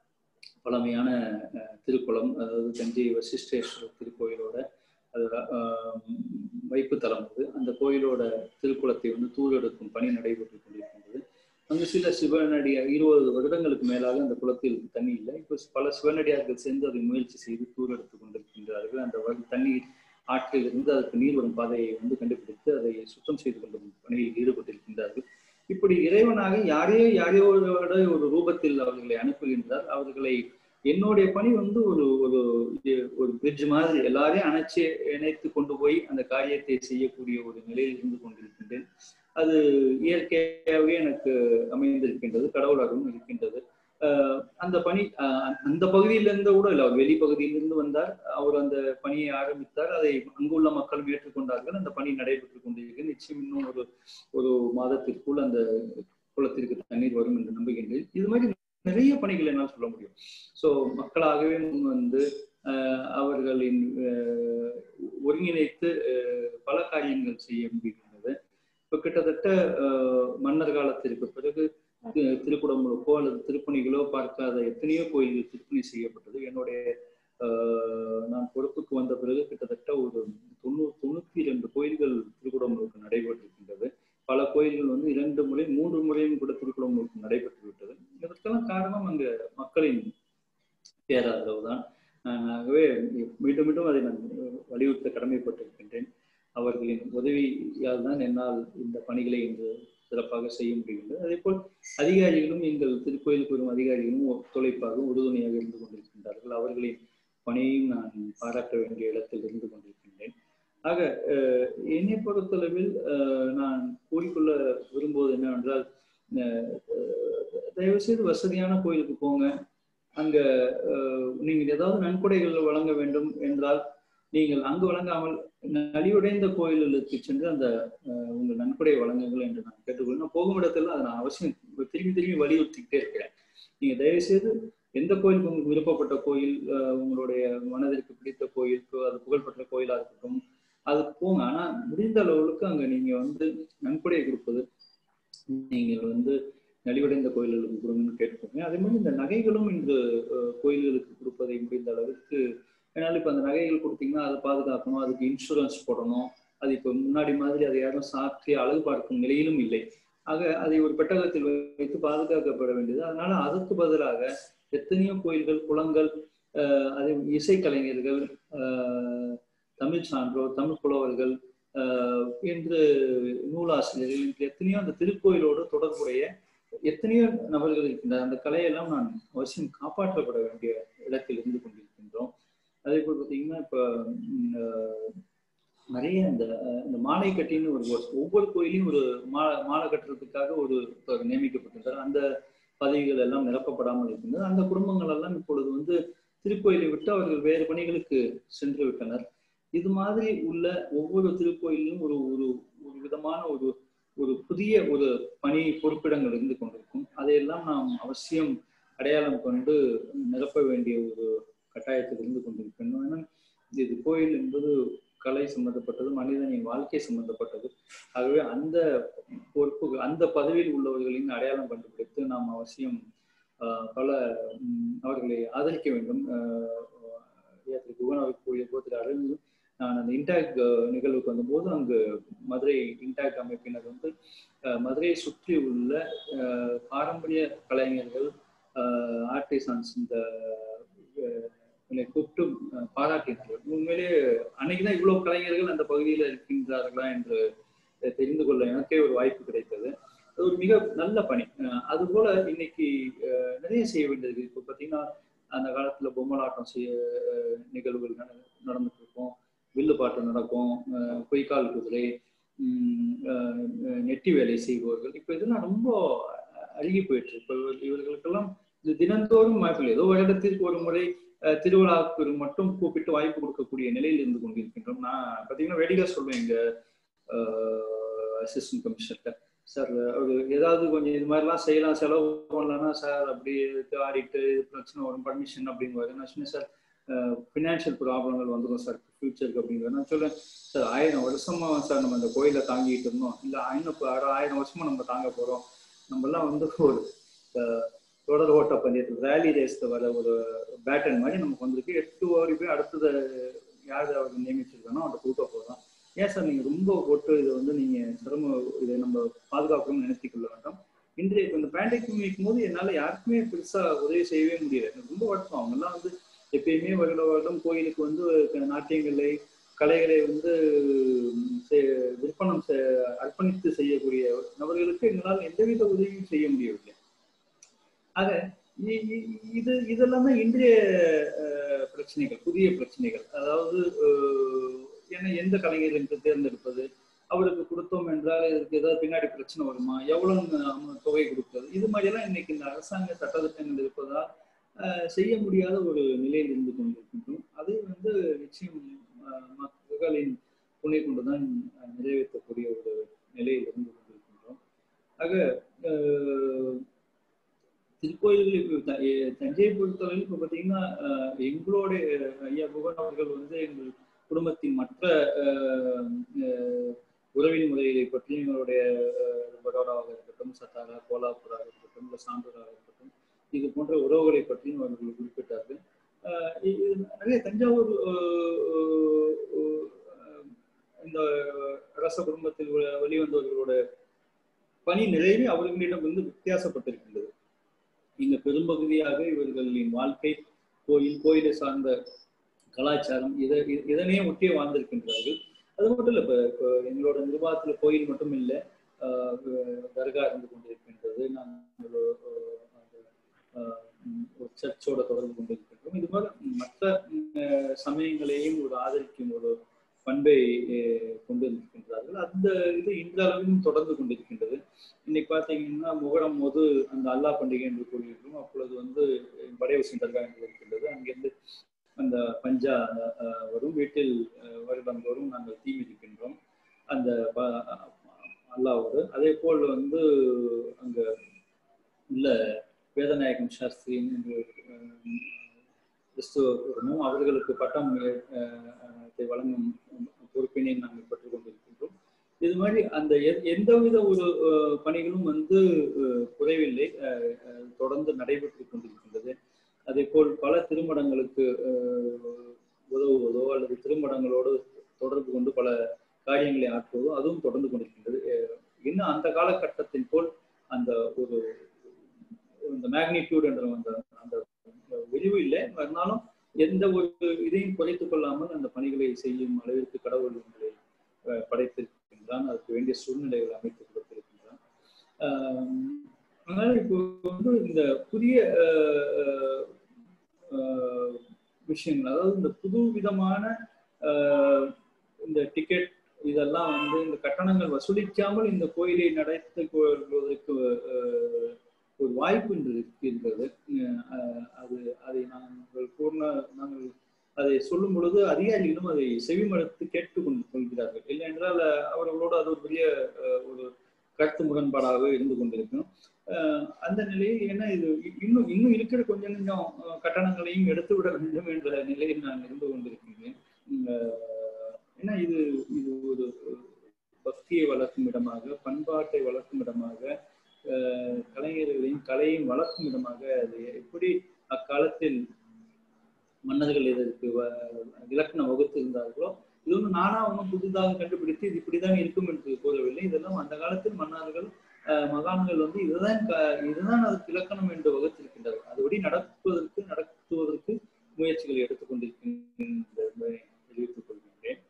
பழமையான அஹ், திருக்குளம் அதாவது தஞ்சை வசிஷ்டேஸ்வரர் திருக்கோயிலோட அது ஆஹ், வைப்பு தலம் அது அந்த கோயிலோட திருக்குளத்தை வந்து தூரெடுக்கும் பணி நடைபெற்று கொண்டிருக்கின்றது அங்கு சில சிவனடியார் இருபது வருடங்களுக்கு மேலாக அந்த குளத்தில் தண்ணி இல்லை இப்போ பல சிவனடியார்கள் சேர்ந்து அதை முயற்சி செய்து தூரெடுத்து கொண்டிருக்கின்றார்கள் அந்த வ- தண்ணீர் ஆற்றில் இருந்து அதற்கு நீர் வரும் பாதையை வந்து கண்டுபிடித்து அதை சுத்தம் செய்து கொள்ளும் பணியில் ஈடுபட்டிருக்கின்றார்கள் இப்படி இறைவனாக யாரையோ யாரையோட ஒரு ரூபத்தில் அவர்களை அனுப்புகின்றார் அவர்களை என்னுடைய பணி வந்து ஒரு ஒரு இது- ஒரு பிரிட்ஜ் மாதிரி எல்லாரையும் அணைச்சு இணைத்து கொண்டு போய் அந்த காரியத்தை செய்யக்கூடிய ஒரு நிலையில் இருந்து கொண்டிருக்கின்றேன் அது இயற்கையாகவே எனக்கு அமைந்திருக்கின்றது கடவுள் அருளும் இருக்கின்றது ஆஹ் அந்த பணி ஆஹ் அந்த பகுதியிலிருந்து கூட இல்லை அவர் வெளிப்பகுதியிலிருந்து வந்தார் அவர் அந்த பணியை ஆரம்பித்தார் அதை அங்குள்ள மக்களும் ஏற்றுக்கொண்டார்கள் அந்த பணி நடைபெற்றுக் கொண்டிருக்கிறது நிச்சயம் இன்னும் ஒரு ஒரு மாதத்திற்குள் அந்த குளத்திற்கு தண்ணீர் வரும் என்று நம்புகின்றேன் இது மாதிரி நிறைய பணிகள் என்னால் சொல்ல முடியும் ஸோ மக்களாகவே முன் வந்து ஆஹ் அவர்களின் ஆஹ் ஒருங்கிணைத்து ஆஹ் பல காரியங்கள் செய்ய முடிகின்றது இப்போ கிட்டத்தட்ட ஆஹ் மன்னர் காலத்திற்கு பிறகு தி- திருக்குடமுழுக்கோ அல்லது திருப்பணிகளோ பார்க்காத எத்தனையோ கோயில்கள் திருப்பணி செய்யப்பட்டது என்னுடைய ஆஹ் நான் பொறுப்புக்கு வந்த பிறகு கிட்டத்தட்ட ஒரு தொண்ணூறு தொண்ணூத்தி இரண்டு கோயில்கள் திருக்குடமுழுக்கு நடைபெற்றிருக்கின்றது பல கோயில்கள் வந்து இரண்டு முறை மூன்று முறையும் கூட திருக்குடமுழுக்கு நடைபெற்று விட்டது இதற்கெல்லாம் காரணம் அங்க மக்களின் பேராதரவு தான் ஆகவே மீண்டும் மீண்டும் அதை நான் வலியுறுத்த கடமைப்பட்டிருக்கின்றேன் அவர்களின் உதவியால் தான் என்னால் இந்த பணிகளை இன்று சிறப்பாக செய்ய முடிகின்றது அதே போல் அதிகாரிகளும் எங்கள் திருக்கோயிலுக்கு வரும் அதிகாரிகளும் ஒத்துழைப்பாக உறுதுணையாக இருந்து கொண்டிருக்கின்றார்கள் அவர்களின் பணியையும் நான் பாராட்ட வேண்டிய இடத்தில் இருந்து கொண்டிருக்கின்றேன் ஆக அஹ், என்னை பொறுத்தளவில் அஹ், நான் கூறிக்கொள்ள விரும்புவது என்னவென்றால் அஹ், தயவு செய்து வசதியான கோயிலுக்கு போங்க அங்க அஹ், நீங்கள் ஏதாவது நன்கொடைகள் வழங்க வேண்டும் என்றால் நீங்கள் அங்கு வழங்காமல் நலிவுடைந்த கோயில்களுக்கு சென்று அந்த அஹ், உங்கள் நன்கொடை வழங்குங்கள் என்று நான் கேட்டுக்கொள்ள நான் போகும் இடத்துல அதை நான் அவசியம் திரும்பி திரும்பி வலியுறுத்திக்கிட்டே இருக்கிறேன் நீங்க தயவு செய்து எந்த கோயிலுக்கு உங்களுக்கு விருப்பப்பட்ட கோயில் அஹ், உங்களுடைய மனதிற்கு பிடித்த கோயிலுக்கு அது புகழ்பெற்ற கோயிலா இருக்கட்டும் அதுக்கு போங்க ஆனா முடிந்த அளவுக்கு அங்க நீங்க வந்து நன்கொடை கொடுப்பது நீங்கள் வந்து நலிவடைந்த கோயில்களுக்கு கொடுங்கன்னு கேட்டுக்கோங்க அதே மாதிரி இந்த நகைகளும் இன்று அஹ், கோயில்களுக்கு கொடுப்பதை முடிந்த அளவுக்கு ஏன்னா இப்ப அந்த நகைகள் கொடுத்தீங்கன்னா அதை பாதுகாக்கணும் அதுக்கு இன்சூரன்ஸ் போடணும் அது இப்ப முன்னாடி மாதிரி அதை யாரும் சாற்றி அழகு பார்க்கும் நிலையிலும் இல்லை ஆக அதை ஒரு பெட்டகத்தில் வைத்து பாதுகாக்கப்பட வேண்டியது அதனால அதற்கு பதிலாக எத்தனையோ கோயில்கள் குளங்கள் அஹ், அதே இசைக்கலைஞர்கள் அஹ், தமிழ் சான்றோர் தமிழ் புலவர்கள் அஹ், என்று நூலாசிரியர்கள் என்று எத்தனையோ அந்த திருக்கோயிலோடு தொடர்புடைய எத்தனையோ நபர்கள் இருக்கின்றனர் அந்த கலையெல்லாம் நான் அவசியம் காப்பாற்றப்பட வேண்டிய இடத்தில் இருந்து கொண்டிருக்கின்றோம் அதே போல் பார்த்தீங்கன்னா இப்போ நிறைய இந்த அஹ், இந்த மாலை கட்டின்னு ஒரு கோர்ஸ் ஒவ்வொரு கோயிலையும் ஒரு மா மாலை கட்டுறதுக்காக ஒரு ஒருத்தர் நியமிக்கப்பட்டிருக்காரு அந்த பதவிகள் எல்லாம் நிரப்பப்படாமல் இருக்கின்றது அந்த குடும்பங்கள் எல்லாம் இப்பொழுது வந்து திருக்கோயிலை விட்டு அவர்கள் வேறு பணிகளுக்கு சென்று விட்டனர் இது மாதிரி உள்ள ஒவ்வொரு திருக்கோயிலும் ஒரு ஒரு ஒரு விதமான ஒரு ஒரு புதிய ஒரு பணி பொறுப்பிடங்கள் இருந்து கொண்டிருக்கும் அதையெல்லாம் நாம் அவசியம் அடையாளம் கொண்டு நிரப்ப வேண்டிய ஒரு கட்டாயத்தில் இருந்து கொண்டிருக்கணும் ஏன்னா இது கோயில் என்பது கலை சம்பந்தப்பட்டது மனிதனின் வாழ்க்கை சம்பந்தப்பட்டது ஆகவே அந்த பொறுப்பு அந்த பதவியில் உள்ளவர்களின் அடையாளம் கண்டுபிடித்து நாம் அவசியம் பல அவர்களை ஆதரிக்க வேண்டும் திரு குகன் அவர் கூறிய போது அறிந்து நான் அந்த இன்டாக் நிகழ்வுக்கு வந்தபோது அங்கு மதுரை இன்டாக் அமைப்பினர் வந்து மதுரையை சுற்றி உள்ள பாரம்பரிய கலைஞர்கள் ஆர்டிசன்ஸ் இந்த என்னை கூப்பிட்டு பாராட்டினார்கள் உண்மையிலேயே அன்னைக்குதான் இவ்வளவு கலைஞர்கள் அந்த பகுதியில் இருக்கின்றார்களா என்று தெரிந்து கொள்ள எனக்கே ஒரு வாய்ப்பு கிடைத்தது அது ஒரு மிக நல்ல பணி அது போல இன்னைக்கு நிறைய செய்ய வேண்டியது இப்போ பார்த்தீங்கன்னா அந்த காலத்துல பொம்மலாட்டம் செய்ய நிகழ்வுகள் நடந்துட்டு இருக்கும் வில்லு பாட்டு நடக்கும் பொய்க்கால் குதிரை நெட்டி வேலை செய்பவர்கள் இப்போ இதெல்லாம் ரொம்ப அருகி போயிட்டு இப்போ இவர்களுக்கெல்லாம் இது தினந்தோறும் வாய்ப்பு ஏதோ வருடத்திற்கு ஒரு முறை திருவிழாவுக்கு மட்டும் கூப்பிட்டு வாய்ப்பு கொடுக்கக்கூடிய நிலையில் இருந்து கொண்டிருக்கின்றோம் நான் பார்த்தீங்கன்னா வேடிக்கை சொல்லுவேன் எங்க அசிஸ்டன்ட் கமிஷனர்கிட்ட சார் ஒரு ஏதாவது கொஞ்சம் இது மாதிரிலாம் செய்யலாம் செலவு பண்ணலாம்னா சார் அப்படி ஆடிட்டு பிரச்சனை வரும் பர்மிஷன் அப்படிங்குவாரு நான் சொன்னேன் சார் ஃபினான்ஷியல் ப்ராப்ளங்கள் வந்துடும் சார் ஃபியூச்சருக்கு அப்படிங்கிற நான் சொல்றேன் சார் ஆயிரம் வருஷமா சார் நம்ம இந்த கோயிலை தாங்கிட்டு இருந்தோம் இல்லை ஆயிரம் ஆயிரம் வருஷமா நம்ம தாங்க போறோம் நம்மலாம் வந்து ஒரு தொடர் ஓட்ட பந்தயத்தில் ரேலி ரேஸ்ல வர ஒரு பேட்டன் மாதிரி நமக்கு வந்திருக்கு எட்டு ஓடி போய் அடுத்தது யார் அவர் நியமிச்சிருக்கானோ அவன் கொடுக்க போகிறோம் ஏன் சார் நீங்கள் ரொம்ப போட்டு இதை வந்து நீங்கள் சிரம இதை நம்ம பாதுகாக்கணும்னு நினைத்து கொள்ள வேண்டாம் இன்றைய இப்போ இந்த பேண்டமிக் வைக்கும் போது என்னால் யாருக்குமே பெருசாக உதவி செய்யவே முடியல எனக்கு ரொம்ப வருத்தம் அவங்கெல்லாம் வந்து எப்பயுமே வருட வருடம் கோயிலுக்கு வந்து நாட்டியங்களை கலைகளை வந்து விற்பனம் அர்ப்பணித்து செய்யக்கூடிய நபர்களுக்கு எங்களால் எந்தவித உதவியும் செய்ய முடியவில்லை ஆக இது இதெல்லாம் தான் இன்றைய பிரச்சனைகள் புதிய பிரச்சனைகள் அதாவது ஏன்னா எந்த கலைஞர் என்று தேர்ந்தெடுப்பது அவருக்கு கொடுத்தோம் என்றால் இதற்கு ஏதாவது பின்னாடி பிரச்சனை வருமா எவ்வளவு தொகை கொடுப்பது இது மாதிரியெல்லாம் இன்னைக்கு இந்த அரசாங்க சட்டத்திட்டங்கள் இருப்பதால் செய்ய முடியாத ஒரு நிலையில் இருந்து கொண்டிருக்கின்றோம் அதை வந்து நிச்சயம் மக்களின் துணை கொண்டுதான் நிறைவேற்றக்கூடிய ஒரு நிலையில் இருந்து கொண்டிருக்கின்றோம் ஆக திருக்கோயில்கள் தஞ்சையை பொறுத்தவரையில் இப்போ பார்த்தீங்கன்னா எங்களோட ஐயா புகன் அவர்கள் வந்து எங்கள் குடும்பத்தின் மற்ற உறவின் முறைகளை பற்றி எங்களுடைய படோடாவாக இருக்கட்டும் சத்தாரா கோலாப்பூராக இருக்கட்டும் இல்லை சான்றூராக இருக்கட்டும் இது போன்ற உறவுகளை பற்றியும் அவர்கள் குறிப்பிட்டார்கள் நிறைய தஞ்சாவூர் இந்த அரச குடும்பத்தில் வெளிவந்தவர்களோட பணி நிறைவே அவர்களிடம் வந்து வித்தியாசப்பட்டிருக்கின்றது இங்க பெரும்பகுதியாக இவர்களின் வாழ்க்கை கோயில் கோயிலை சார்ந்த கலாச்சாரம் இதை இதனையே ஒட்டியே வாழ்ந்திருக்கின்றார்கள் அது மட்டும் இல்லை இப்போ இப்போ எங்களோட நிர்வாகத்துல கோயில் மட்டும் இல்லை தர்கா இருந்து கொண்டிருக்கின்றது நாங்கள் ஒரு சர்ச்சோட தொடர்பு கொண்டிருக்கின்றோம் இது மாதிரி மற்ற சமயங்களையும் ஒரு ஆதரிக்கும் ஒரு பண்பை கொண்டு இருக்கின்றார்கள் அந்த இது இன்றளவிலும் தொடர்ந்து கொண்டிருக்கின்றது இன்னைக்கு பார்த்தீங்கன்னா முகரம் போது அந்த அல்லா பண்டிகை என்று கூறியிருக்கிறோம் அப்பொழுது வந்து படையவசின் தர்கா என்று இருக்கின்றது அங்கிருந்து அந்த பஞ்சா வரும் வீட்டில் வருடந்தோறும் நாங்கள் தீ மிதிக்கின்றோம் அந்த அல்லாவோடு அதே போல் வந்து அங்க உள்ள வேதநாயகம் சாஸ்திரி என்று கிறிஸ்துவரும் அவர்களுக்கு பட்டம் வழங்கும் பொறுப்பினை நாங்கள் பெற்றுக் கொண்டிருக்கின்றோம் இது மாதிரி அந்த எந்தவித ஒரு பணிகளும் வந்து குறைவில்லை தொடர்ந்து நடைபெற்று கொண்டிருக்கின்றது அதே போல் பல திருமணங்களுக்கு உதவுவதோ அல்லது திருமணங்களோடு தொடர்பு கொண்டு பல காரியங்களை ஆற்றுவதோ அதுவும் தொடர்ந்து கொண்டிருக்கின்றது இன்னும் அந்த காலகட்டத்தின் போல் அந்த ஒரு இந்த மேக்னிடியூட் என்ற அந்த அந்த விரிவு இல்லை இருந்தாலும் எந்த ஒரு இதையும் குறைத்துக் கொள்ளாமல் அந்த பணிகளை செய்யும் அளவிற்கு கடவுள் எங்களை படைத்திருக்கின்றான் அதுக்கு வேண்டிய சூழ்நிலைகளை அமைத்து கொடுத்திருக்கின்றான் அதனால இப்போ வந்து இந்த புதிய விஷயங்கள் அதாவது இந்த புது விதமான இந்த டிக்கெட் இதெல்லாம் வந்து இந்த கட்டணங்கள் வசூலிக்காமல் இந்த கோயிலை நடத்தி கொள்வதற்கு ஒரு வாய்ப்பு இன்று இருக்கின்றது அஹ் அது அதை நாங்கள் பூர்ண நாங்கள் அதை சொல்லும் பொழுது அதிகாரிகளும் அதை செவிமடுத்து கேட்டுக் கொண்டு கொள்கிறார்கள் இல்லை என்றால் அவர்களோடு அது ஒரு பெரிய அஹ், ஒரு கருத்து முரண்பாடாக இருந்து கொண்டிருக்கும் அஹ், அந்த நிலையில் என்ன இது இன்னும் இன்னும் இருக்கிற கொஞ்சம் கொஞ்சம் அஹ், கட்டணங்களையும் எடுத்து விட வேண்டும் என்ற நிலையில் நான் இருந்து கொண்டிருக்கின்றேன் அஹ், ஏன்னா இது இது ஒரு பக்தியை வளர்க்கும் இடமாக பண்பாட்டை வளர்க்கும் இடமாக அஹ், கலைஞர்களையும் கலையும் வளர்க்கும் இடமாக அது எப்படி அக்காலத்தில் மன்னர்கள் இதற்கு வ- இலக்கணம் வகுத்திருந்தார்களோ இது ஒன்றும் நானா ஒன்றும் புதிதாக கண்டுபிடித்து இது இப்படிதான் இருக்கும் என்று கூறவில்லை இதெல்லாம் அந்த காலத்தில் மன்னர்கள் அஹ், மகான்கள் வந்து இதுதான் க- இதுதான் அதுக்கு இலக்கணம் என்று வகுத்திருக்கின்றது அதுபடி நடப்பதற்கு நடத்துவதற்கு முயற்சிகளை எடுத்துக்கொண்டிருக்கின்றேன் என்பதை தெரிவித்துக் கொள்கின்றேன்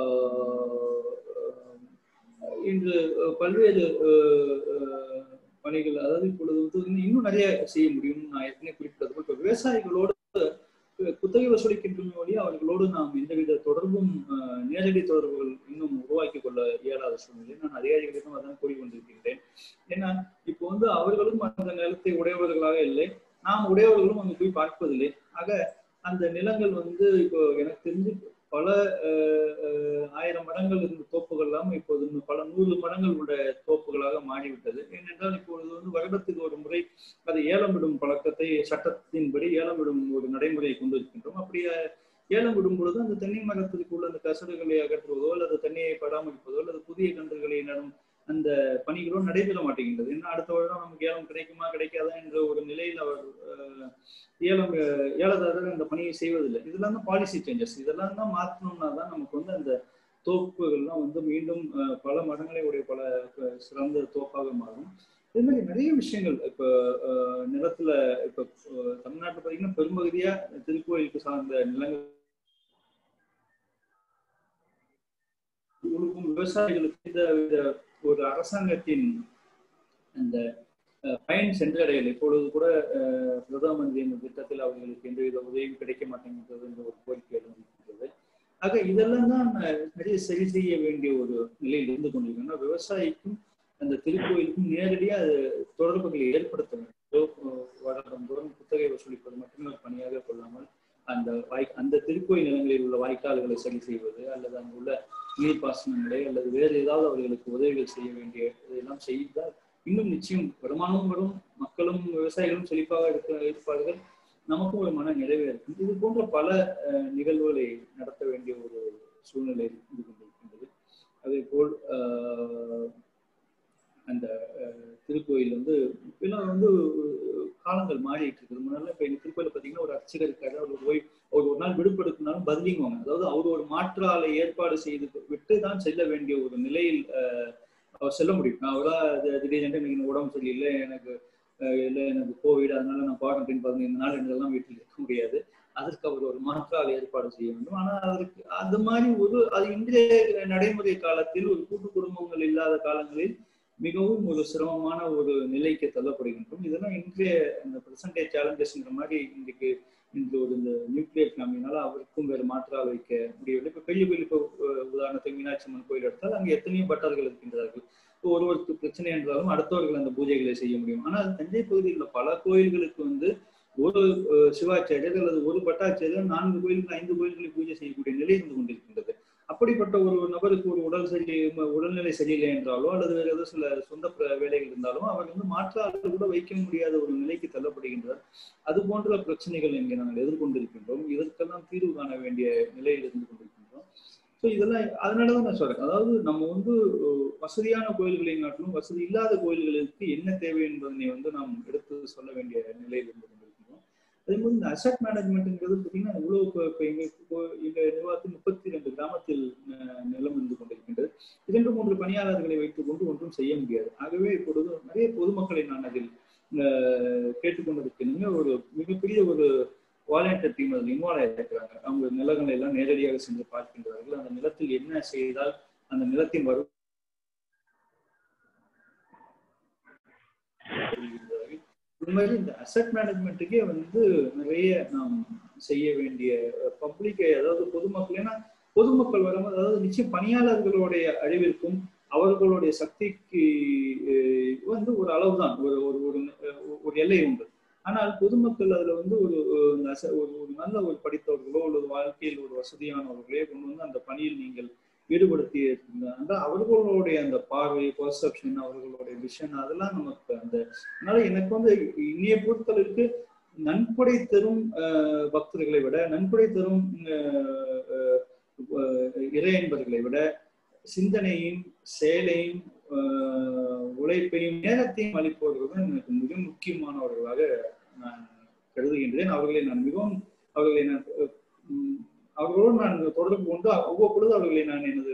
ஆஹ் இன்று அஹ், பல்வேறு அஹ், அஹ், பணிகள் அதாவது இப்பொழுது வந்து இன்னும் இன்னும் நிறைய செய்ய முடியும் நான் ஏற்கனவே குறிப்பிட்டது போல் இப்ப விவசாயிகளோடு அஹ், குத்தகை வசூலிக்கின்ற வழி அவர்களோடு நாம் எந்தவித தொடர்பும் அஹ், நேரடி தொடர்புகள் இன்னும் உருவாக்கி கொள்ள இயலாத சூழ்நிலை நான் அதிகாரிகளிடம் அதான் கூறிக்கொண்டிருக்கின்றேன் ஏன்னா இப்போ வந்து அவர்களும் அந்த நிலத்தை உடையவர்களாக இல்லை நாம் உடையவர்களும் அங்கு போய் பார்ப்பதில்லை ஆக அந்த நிலங்கள் வந்து இப்போ எனக்கு தெரிஞ்சு பல அஹ், அஹ், ஆயிரம் மரங்கள் இருந்த தோப்புகள் எல்லாம் இப்போது இன்னும் பல நூறு மரங்கள் உள்ள தோப்புகளாக மாறிவிட்டது ஏனென்றால் இப்பொழுது வந்து வருடத்துக்கு ஒரு முறை அதை ஏலம் விடும் பழக்கத்தை சட்டத்தின்படி ஏலம் விடும் ஒரு நடைமுறையை கொண்டு இருக்கின்றோம் அப்படி அஹ், ஏலம் விடும் பொழுது அந்த தென்னை மரத்திற்கு உள்ள அந்த கசடுகளை அகற்றுவதோ அல்லது தண்ணியை பராமரிப்பதோ அல்லது புதிய கன்றுகளை நடும் அந்த பணிகளோ நடைபெற மாட்டேங்கின்றது என்ன அடுத்த வருடம் நமக்கு ஏலம் கிடைக்குமா கிடைக்காதா என்ற ஒரு நிலையில் அவர் அஹ், ஏலம் அஹ், ஏலதாரர் அந்த பணியை செய்வதில்லை இதெல்லாம் தான் பாலிசி சேஞ்சஸ் இதெல்லாம் தான் மாற்றணும்னா தான் நமக்கு வந்து அந்த தோப்புகள்லாம் வந்து மீண்டும் அஹ், பல மரங்களை உடைய பல அஹ், சிறந்த தோப்பாக மாறும் இதே மாதிரி நிறைய விஷயங்கள் இப்போ அஹ், நிலத்துல இப்போ அஹ், தமிழ்நாட்டுல பார்த்தீங்கன்னா பெரும்பகுதியா திருக்கோயிலுக்கு சார்ந்த நிலங்கள் உழுவும் விவசாயிகளுக்கு இந்த இந்த ஒரு அரசாங்கத்தின் அந்த அஹ், பயன் சென்றடையல் இப்பொழுது கூட அஹ், பிரதம மந்திரி இந்த திட்டத்தில் அவர்களுக்கு எந்தவித உதவியும் கிடைக்க மாட்டேங்கிறது என்ற ஒரு கோரிக்கை எழுந்திருக்கிறது ஆக இதெல்லாம் தான் அஹ், நிறைய சரி செய்ய வேண்டிய ஒரு நிலையில் இருந்து கொண்டிருக்கணும் விவசாயிக்கும் அந்த திருக்கோயிலுக்கும் நேரடியா அது தொடர்புகளை ஏற்படுத்த வேண்டும் ஏதோ, அஹ், வருடந்தோறும் குத்தகை வசூலிப்பது மட்டுமே ஒரு பணியாக கொள்ளாமல் அந்த வாய் அந்த திருக்கோயில் நிலங்களில் உள்ள வாய்க்கால்களை சரி செய்வது அல்லது அங்கு உள்ள நீர்ப்பாசனங்களை அல்லது வேறு ஏதாவது அவர்களுக்கு உதவிகள் செய்ய வேண்டிய இதெல்லாம் செய்தால் இன்னும் நிச்சயம் வருமானமும் வரும் மக்களும் விவசாயிகளும் செழிப்பாக இருக்க இருப்பார்கள் நமக்கும் ஒரு மன நிறைவே இருக்கும் இது போன்ற பல அஹ், நிகழ்வுகளை நடத்த வேண்டிய ஒரு சூழ்நிலை இருந்து கொண்டிருக்கின்றது அதே போல் அஹ், அந்த அஹ், திருக்கோயில் வந்து இப்பெல்லாம் வந்து ஒரு காலங்கள் மாறிட்டு இருக்குது முன்னாடி இப்ப எங்க திருக்கோயில பாத்தீங்கன்னா ஒரு அர்ச்சகர் இருக்காரு அவர் ஓய் அவர் ஒரு நாள் விடுபடுத்தினாலும் பதிலிங்குவாங்க அதாவது அவர் ஒரு மாற்று ஆளை ஏற்பாடு செய்து விட்டு தான் செல்ல வேண்டிய ஒரு நிலையில் அஹ், அவர் செல்ல முடியும் நான் அவரா அது திடீர்னு எனக்கு இன்னும் உடம்பு சரியில்லை எனக்கு அஹ், இல்லை எனக்கு கோவிட் அதனால நான் குவாரண்டைன் பதினைந்து நாள் என்றெல்லாம் வீட்டில் இருக்க முடியாது அதற்கு அவர் ஒரு மாற்று ஆளை ஏற்பாடு செய்ய வேண்டும் ஆனா அதற்கு அந்த மாதிரி ஒரு அது இன்றைய நடைமுறை காலத்தில் ஒரு கூட்டு குடும்பங்கள் இல்லாத காலங்களில் மிகவும் ஒரு சிரமமான ஒரு நிலைக்கு தள்ளப்படுகின்றோம் இதெல்லாம் இன்றைய இந்த பிரசன்டேஜ் சேலஞ்சஸ்ங்கிற மாதிரி இன்றைக்கு இன்று ஒரு இந்த நியூக்ளியர் ஃபேமிலினால அவருக்கும் வேறு மாற்றால் வைக்க முடியவில்லை இப்போ பெரிய கோயில் இப்போ அஹ், உதாரணத்துக்கு மீனாட்சி அம்மன் கோயில் எடுத்தால் அங்கே எத்தனையோ பட்டர்கள் இருக்கின்றார்கள் இப்போ ஒருவருக்கு பிரச்சனை என்றாலும் அடுத்தவர்கள் அந்த பூஜைகளை செய்ய முடியும் ஆனால் தஞ்சை பகுதியில் உள்ள பல கோயில்களுக்கு வந்து ஒரு அஹ், சிவாச்சாரியர் அல்லது ஒரு பட்டாச்சாரியர் நான்கு கோயிலுக்கு ஐந்து கோயில்களை பூஜை செய்யக்கூடிய நிலை இருந்து கொண்டிருக்கின்றது அப்படிப்பட்ட ஒரு நபருக்கு ஒரு உடல் சரி உடல்நிலை சரியில்லை என்றாலோ அல்லது வேறு ஏதோ சில சொந்த பிர- வேலைகள் இருந்தாலும் அவர் வந்து மாற்றாளர் கூட வைக்க முடியாத ஒரு நிலைக்கு தள்ளப்படுகின்றார் அது போன்ற பிரச்சனைகள் இங்கே நாங்கள் எதிர்கொண்டிருக்கின்றோம் இதற்கெல்லாம் தீர்வு காண வேண்டிய நிலையில் இருந்து கொண்டிருக்கின்றோம் ஸோ இதெல்லாம் அதனாலதான் நான் சொல்றேன் அதாவது நம்ம வந்து அஹ், வசதியான கோயில்களை காட்டிலும் வசதி இல்லாத கோயில்களுக்கு என்ன தேவை என்பதனை வந்து நாம் எடுத்து சொல்ல வேண்டிய நிலையில் இருந்து கொண்டிருக்கின்றோம் அதே மாதிரி இந்த அசட் மேனேஜ்மெண்ட்ங்கிறது பார்த்தீங்கன்னா இவ்வளவு இப்போ இப்போ எங்க இப்போ எங்க நிர்வாகத்தில் முப்பத்தி ரெண்டு கிராமத்தில் அஹ், நிலம் இருந்து கொண்டிருக்கின்றது இரண்டு மூன்று பணியாளர்களை வைத்துக் கொண்டு ஒன்றும் செய்ய முடியாது ஆகவே இப்பொழுது நிறைய பொதுமக்களை நான் அதில் அஹ், கேட்டுக்கொண்டிருக்கின்ற ஒரு மிகப்பெரிய ஒரு வாலண்டியர் டீம் அதில் இன்வால்வ் ஆகிருக்கிறாங்க அவங்க நிலங்களை எல்லாம் நேரடியாக சென்று பார்க்கின்றார்கள் அந்த நிலத்தில் என்ன செய்தால் அந்த நிலத்தின் வரு இது மாதிரி இந்த அசட் மேனேஜ்மெண்ட்டுக்கே வந்து நிறைய நாம் செய்ய வேண்டிய பப்ளிக் அதாவது பொதுமக்கள் ஏன்னா பொதுமக்கள் வரும்போது அதாவது நிச்சயம் பணியாளர்களுடைய அழிவிற்கும் அவர்களுடைய சக்திக்கு அஹ், வந்து ஒரு அளவுதான் ஒரு ஒரு ஒரு ஒரு எல்லை உண்டு ஆனால் பொதுமக்கள் அதுல வந்து ஒரு ஒரு நச- ஒரு ஒரு நல்ல ஒரு படித்தவர்களோ அல்லது வாழ்க்கையில் ஒரு வசதியானவர்களே கொண்டு வந்து அந்த பணியில் நீங்கள் ஈடுபடுத்தி இருந்தால் அவர்களுடைய அந்த பார்வை பர்செப்ஷன் அவர்களுடைய விஷன் அதெல்லாம் நமக்கு அந்த அதனால எனக்கு வந்து இன்னைய பொறுத்தளவுக்கு நன்கொடை தரும் அஹ், பக்தர்களை விட நன்கொடை தரும் அஹ், அஹ், அஹ், இறை என்பர்களை விட சிந்தனையும் செயலையும் அஹ், உழைப்பையும் நேரத்தையும் அளிப்பவர்கள் தான் எனக்கு மிக முக்கியமானவர்களாக நான் கருதுகின்றேன் அவர்களை நான் மிகவும் அவர்களை நான் அஹ், உம், அவர்களோடு நான் தொடர்பு கொண்டு அவ்வப்பொழுது அவர்களை நான் எனது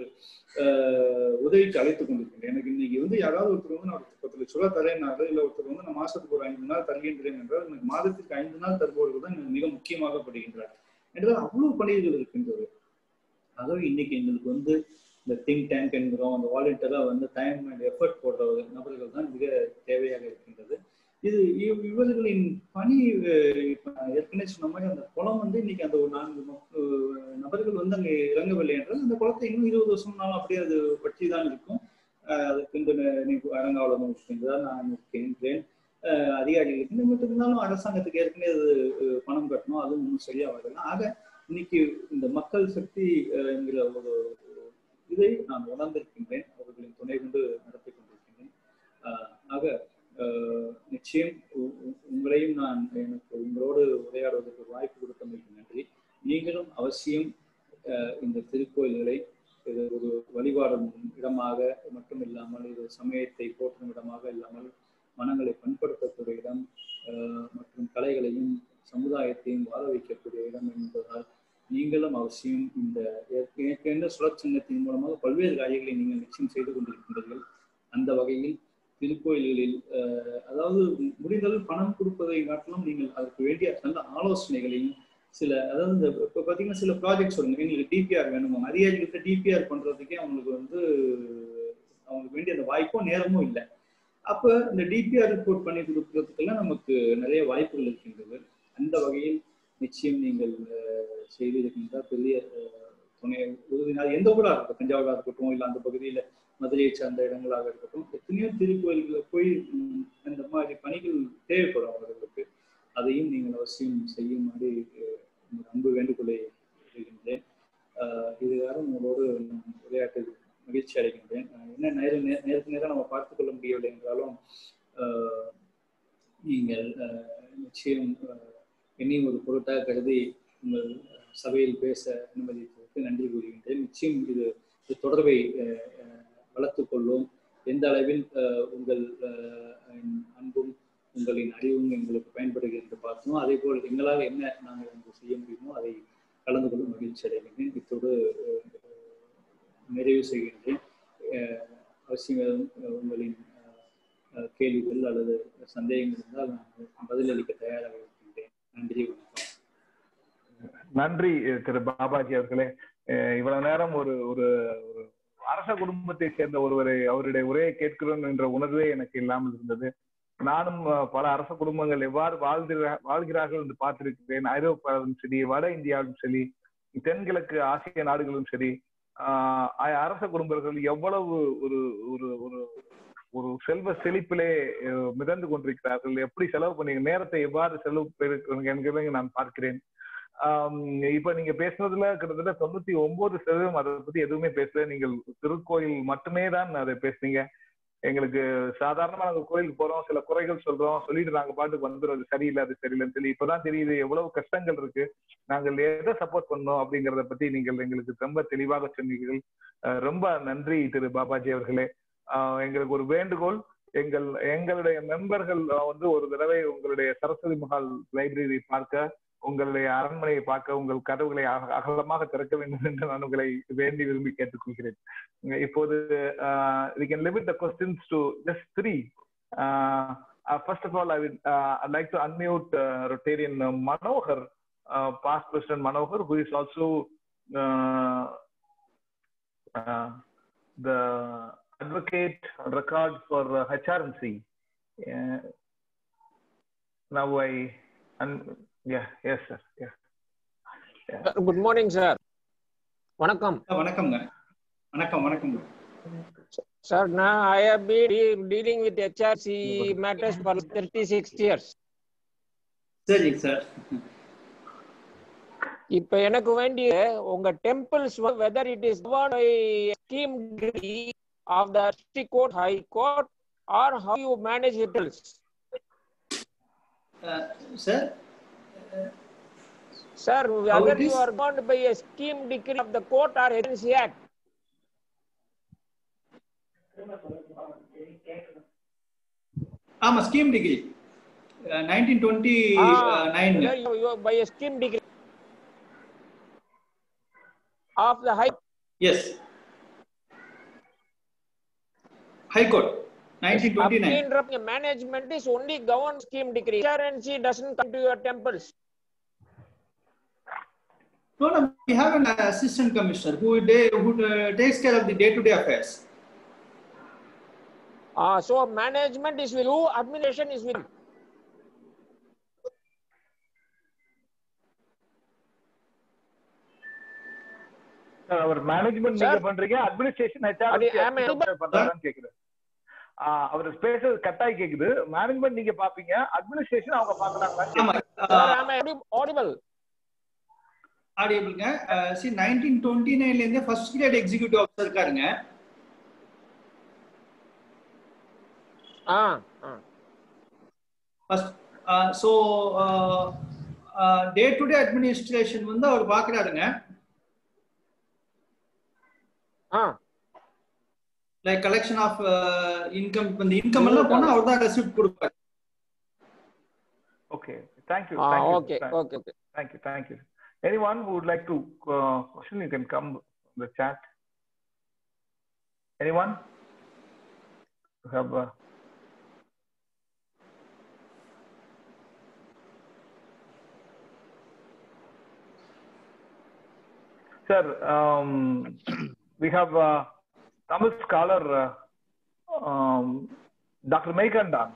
அஹ், உதவிக்கு அழைத்துக் கொண்டிருக்கின்றேன் எனக்கு இன்னைக்கு வந்து யாராவது ஒருத்தர் வந்து நான் ஒரு பத்து லட்ச ரூபா தரேன்னாரு இல்லை ஒருத்தர் வந்து நான் மாசத்துக்கு ஒரு ஐந்து நாள் தருகின்றேன் என்றால் எனக்கு மாதத்துக்கு ஐந்து நாள் தருபவர்கள் தான் எனக்கு மிக முக்கியமாக படுகின்றார் என்றால் அவ்வளவு பணிகள் இருக்கின்றது ஆகவே இன்னைக்கு எங்களுக்கு வந்து இந்த திங்க் டேங்க் என்கிறோம் அந்த வாலண்டியரா வந்து டைம் அண்ட் எஃபர்ட் போடுற நபர்கள் தான் மிக தேவையாக இருக்கின்றது இது இவ்- இவர்களின் பணி அஹ், இப்ப நான் ஏற்கனவே சொன்ன மாதிரி அந்த குளம் வந்து இன்னைக்கு அந்த ஒரு நான்கு ம- அஹ், நபர்கள் வந்து அங்கே இறங்கவில்லை என்றால் அந்த குளத்தை இன்னும் இருபது வருஷம்னாலும் அப்படியே அது வற்றி தான் இருக்கும் அஹ், அதுக்கு இந்த அரங்காவலம் இருக்கின்றதா நான் இருக்கின்றேன் அஹ், அதிகாரிகளுக்கு இன்னும் இருந்தாலும் அரசாங்கத்துக்கு ஏற்கனவே அது அஹ், பணம் கட்டணும் அதுவும் இன்னும் சரியா வரல ஆக இன்னைக்கு இந்த மக்கள் சக்தி அஹ், என்கிற ஒரு ஒரு இதை நான் உணர்ந்திருக்கின்றேன் அவர்களின் துணை கொண்டு நடத்தி கொண்டிருக்கின்றேன் அஹ், ஆக அஹ், நிச்சயம் உ- உ- உங்களையும் நான் எனக்கு உங்களோடு உரையாடுவதற்கு ஒரு வாய்ப்பு கொடுத்தமைக்கு நன்றி நீங்களும் அவசியம் அஹ், இந்த திருக்கோயில்களை இது ஒரு வழிபாடும் இடமாக மட்டும் இல்லாமல் இது சமயத்தை போற்றும் இடமாக இல்லாமல் மனங்களை பண்படுத்தக்கூடிய இடம் அஹ், மற்றும் கலைகளையும் சமுதாயத்தையும் வாழ வைக்கக்கூடிய இடம் என்பதால் நீங்களும் அவசியம் இந்த ஏற்கனவே சுழற்சங்கத்தின் மூலமாக பல்வேறு காரியங்களை நீங்கள் நிச்சயம் செய்து கொண்டிருக்கின்றீர்கள் அந்த வகையில் திருக்கோயில்களில் அஹ், அதாவது முடிந்தளவு பணம் கொடுப்பதை காட்டிலும் நீங்கள் அதற்கு வேண்டிய நல்ல ஆலோசனைகளையும் சில அதாவது இந்த இப்போ பார்த்தீங்கன்னா சில ப்ராஜெக்ட்ஸ் வருங்க எங்களுக்கு டிபிஆர் வேணுமா அதிகாரிகிட்ட டிபிஆர் பண்றதுக்கே அவங்களுக்கு வந்து அவங்களுக்கு வேண்டிய அந்த வாய்ப்பும் நேரமும் இல்லை அப்போ இந்த டிபிஆர் ரிப்போர்ட் பண்ணி கொடுக்கறதுக்கெல்லாம் நமக்கு நிறைய வாய்ப்புகள் இருக்கின்றது அந்த வகையில் நிச்சயம் நீங்கள் அஹ், செய்திருக்கின்ற பெரிய அஹ், துணை உறுதினால் எந்த ஊராக இருக்கட்டும் தஞ்சாவூராக இருக்கட்டும் இல்லை அந்த பகுதியில் மதுரையை சார்ந்த இடங்களாக இருக்கட்டும் எத்தனையோ திருக்கோயில்களில் போய் ம், இந்த மாதிரி பணிகள் தேவைப்படும் அவர்களுக்கு அதையும் நீங்கள் அவசியம் செய்யுமாறு அஹ், உங்கள் அன்பு வேண்டுகோளை செய்கின்றேன் அஹ், இது யாரும் உங்களோடு நான் விளையாட்டு மகிழ்ச்சி அடைகின்றேன் அஹ், என்ன நேரம் நே- நேருக்கு நேரம் நம்ம பார்த்துக் கொள்ள முடியவில்லை என்றாலும் அஹ், நீங்கள் அஹ், நிச்சயம் அஹ், என்னையும் ஒரு பொருட்டாக கருதி உங்கள் சபையில் பேச அனுமதித்ததற்கு நன்றி கூறுகின்றேன் நிச்சயம் இது இது தொடர்பை அஹ், அஹ், வளர்த்துக் கொள்வோம் எந்த அளவில் அஹ், உங்கள் அஹ், அன்பும் உங்களின் அறிவும் எங்களுக்கு பயன்படுகிறது என்று பார்த்தோம் அதே போல் எங்களால் என்ன நாங்கள் இங்கு செய்ய முடியுமோ அதை கலந்து கொள்ளும் மகிழ்ச்சி அடைகின்றேன் இத்தோடு அஹ், நிறைவு செய்கின்றேன் அஹ், அவசியம் அஹ், உங்களின் அஹ், அஹ், கேள்விகள் அல்லது சந்தேகங்கள் இருந்தால் நான் பதிலளிக்க தயாராக இருக்கின்றேன் நன்றி வணக்கம் நன்றி அஹ், திரு பாபாஜி அவர்களே அஹ், இவ்வளவு நேரம் ஒரு ஒரு ஒரு அரச குடும்பத்தை சேர்ந்த ஒருவரை அவருடைய உரையை கேட்கிறோம் என்ற உணர்வே எனக்கு இல்லாமல் இருந்தது நானும் அஹ், பல அரச குடும்பங்கள் எவ்வாறு வாழ்கிறா வாழ்கிறார்கள் என்று பார்த்திருக்கிறேன் ஐரோப்பாவிலும் சரி வட இந்தியாவிலும் சரி தென்கிழக்கு ஆசிய நாடுகளும் சரி ஆஹ் அ- அரச குடும்பங்கள் எவ்வளவு ஒரு ஒரு ஒரு ஒரு செல்வ செழிப்பிலே அஹ், மிதந்து கொண்டிருக்கிறார்கள் எப்படி செலவு பண்ணி நேரத்தை எவ்வாறு செலவு பெருக்கிறாங்க என்கிறதை நான் பார்க்கிறேன் ஆம், இப்ப நீங்க பேசுனதுல கிட்டத்தட்ட தொண்ணூத்தி ஒன்பது சதவீதம் அதை பத்தி எதுவுமே பேசல நீங்கள் திருக்கோயில் மட்டுமே தான் அதை பேசுனீங்க எங்களுக்கு சாதாரணமா நாங்க கோயிலுக்கு போறோம் சில குறைகள் சொல்றோம் சொல்லிட்டு நாங்க பாட்டுக்கு வந்துடும் அது சரியில்லை அது சரியில்லைன்னு சொல்லி இப்பதான் தெரியுது எவ்வளவு கஷ்டங்கள் இருக்கு நாங்கள் எதை சப்போர்ட் பண்ணோம் அப்படிங்கறத பத்தி நீங்கள் எங்களுக்கு ரொம்ப தெளிவாக சொன்னீர்கள் அஹ் ரொம்ப நன்றி திரு பாபாஜி அவர்களே ஆஹ் எங்களுக்கு ஒரு வேண்டுகோள் எங்கள் எங்களுடைய மெம்பர்கள் வந்து ஒரு தடவை உங்களுடைய சரஸ்வதி மஹால் லைப்ரரி பார்க்க உங்களுடைய அரண்மனையை பார்க்க உங்கள் கதவுகளை அக- அகலமாக திறக்க வேண்டும் என்று நான் உங்களை வேண்டி விரும்பி கேட்டுக்கொள்கிறேன் உங்க இப்போது we can limit the questions to just three uh, uh, first of all i would uh, i'd like to unmute uh, rotarian uh, manohar uh, past president manohar who is also uh, uh, the advocate on record for uh, hrmc uh, now i un- yeah yes sir yeah good morning sir வணக்கம் வணக்கம்ங்க வணக்கம் வணக்கம் Sir, now I have been de- dealing with HRC matters for 36 years. சரிங்க sir இப்ப எனக்கு வேண்டிய உங்க temples whether it is scheme of the district court high court or how you manage it sir sir How whether it you is? are bound by a scheme decree of the court or agency act ஆமா scheme decree nineteen twenty nine whether you, you by a scheme decree of the high yes high court nineteen twenty nine அப்படின்ற management is only governed scheme decree HRNC doesn't come to your temples No, no, we have an assistant commissioner who, day, who uh, takes care of the day-to-day affairs. uh, so management is with you administration is with you. Sir, அவர் management நீங்க Sir. பண்றீங்க administration அது am I able- பண்றாங்கன்னு கேக்குறேன் ஆஹ் அவர் பேசுறது கட்டாய் கேக்குது management நீங்க பாப்பீங்க அட்மினிஸ்ட்ரேஷன் அவங்க பாக்குறாங்களா ஆமா Sir, am I audi- audible ஆடியபிள்ங்க சி நைன்டீன் டுவெண்ட்டி நைன்ல இருந்தே ஃபர்ஸ்ட் கிரேட் எக்ஸிக்யூட்டிவ் ஆஃபீஸர் இருக்காருங்க ah ah. First so day to day administration வந்து அவர் பாக்குறாருங்க ah like collection of income இந்த இன்கம் எல்லாம் போனா அவர் தான் ரெசிப்ட் கொடுப்பாரு okay thank you ah thank you okay okay okay thank you thank you anyone who would like to uh, question you can come in the chat anyone you have uh, Sir, um, we have uh, Tamil scholar uh, um, Dr. Maikandan.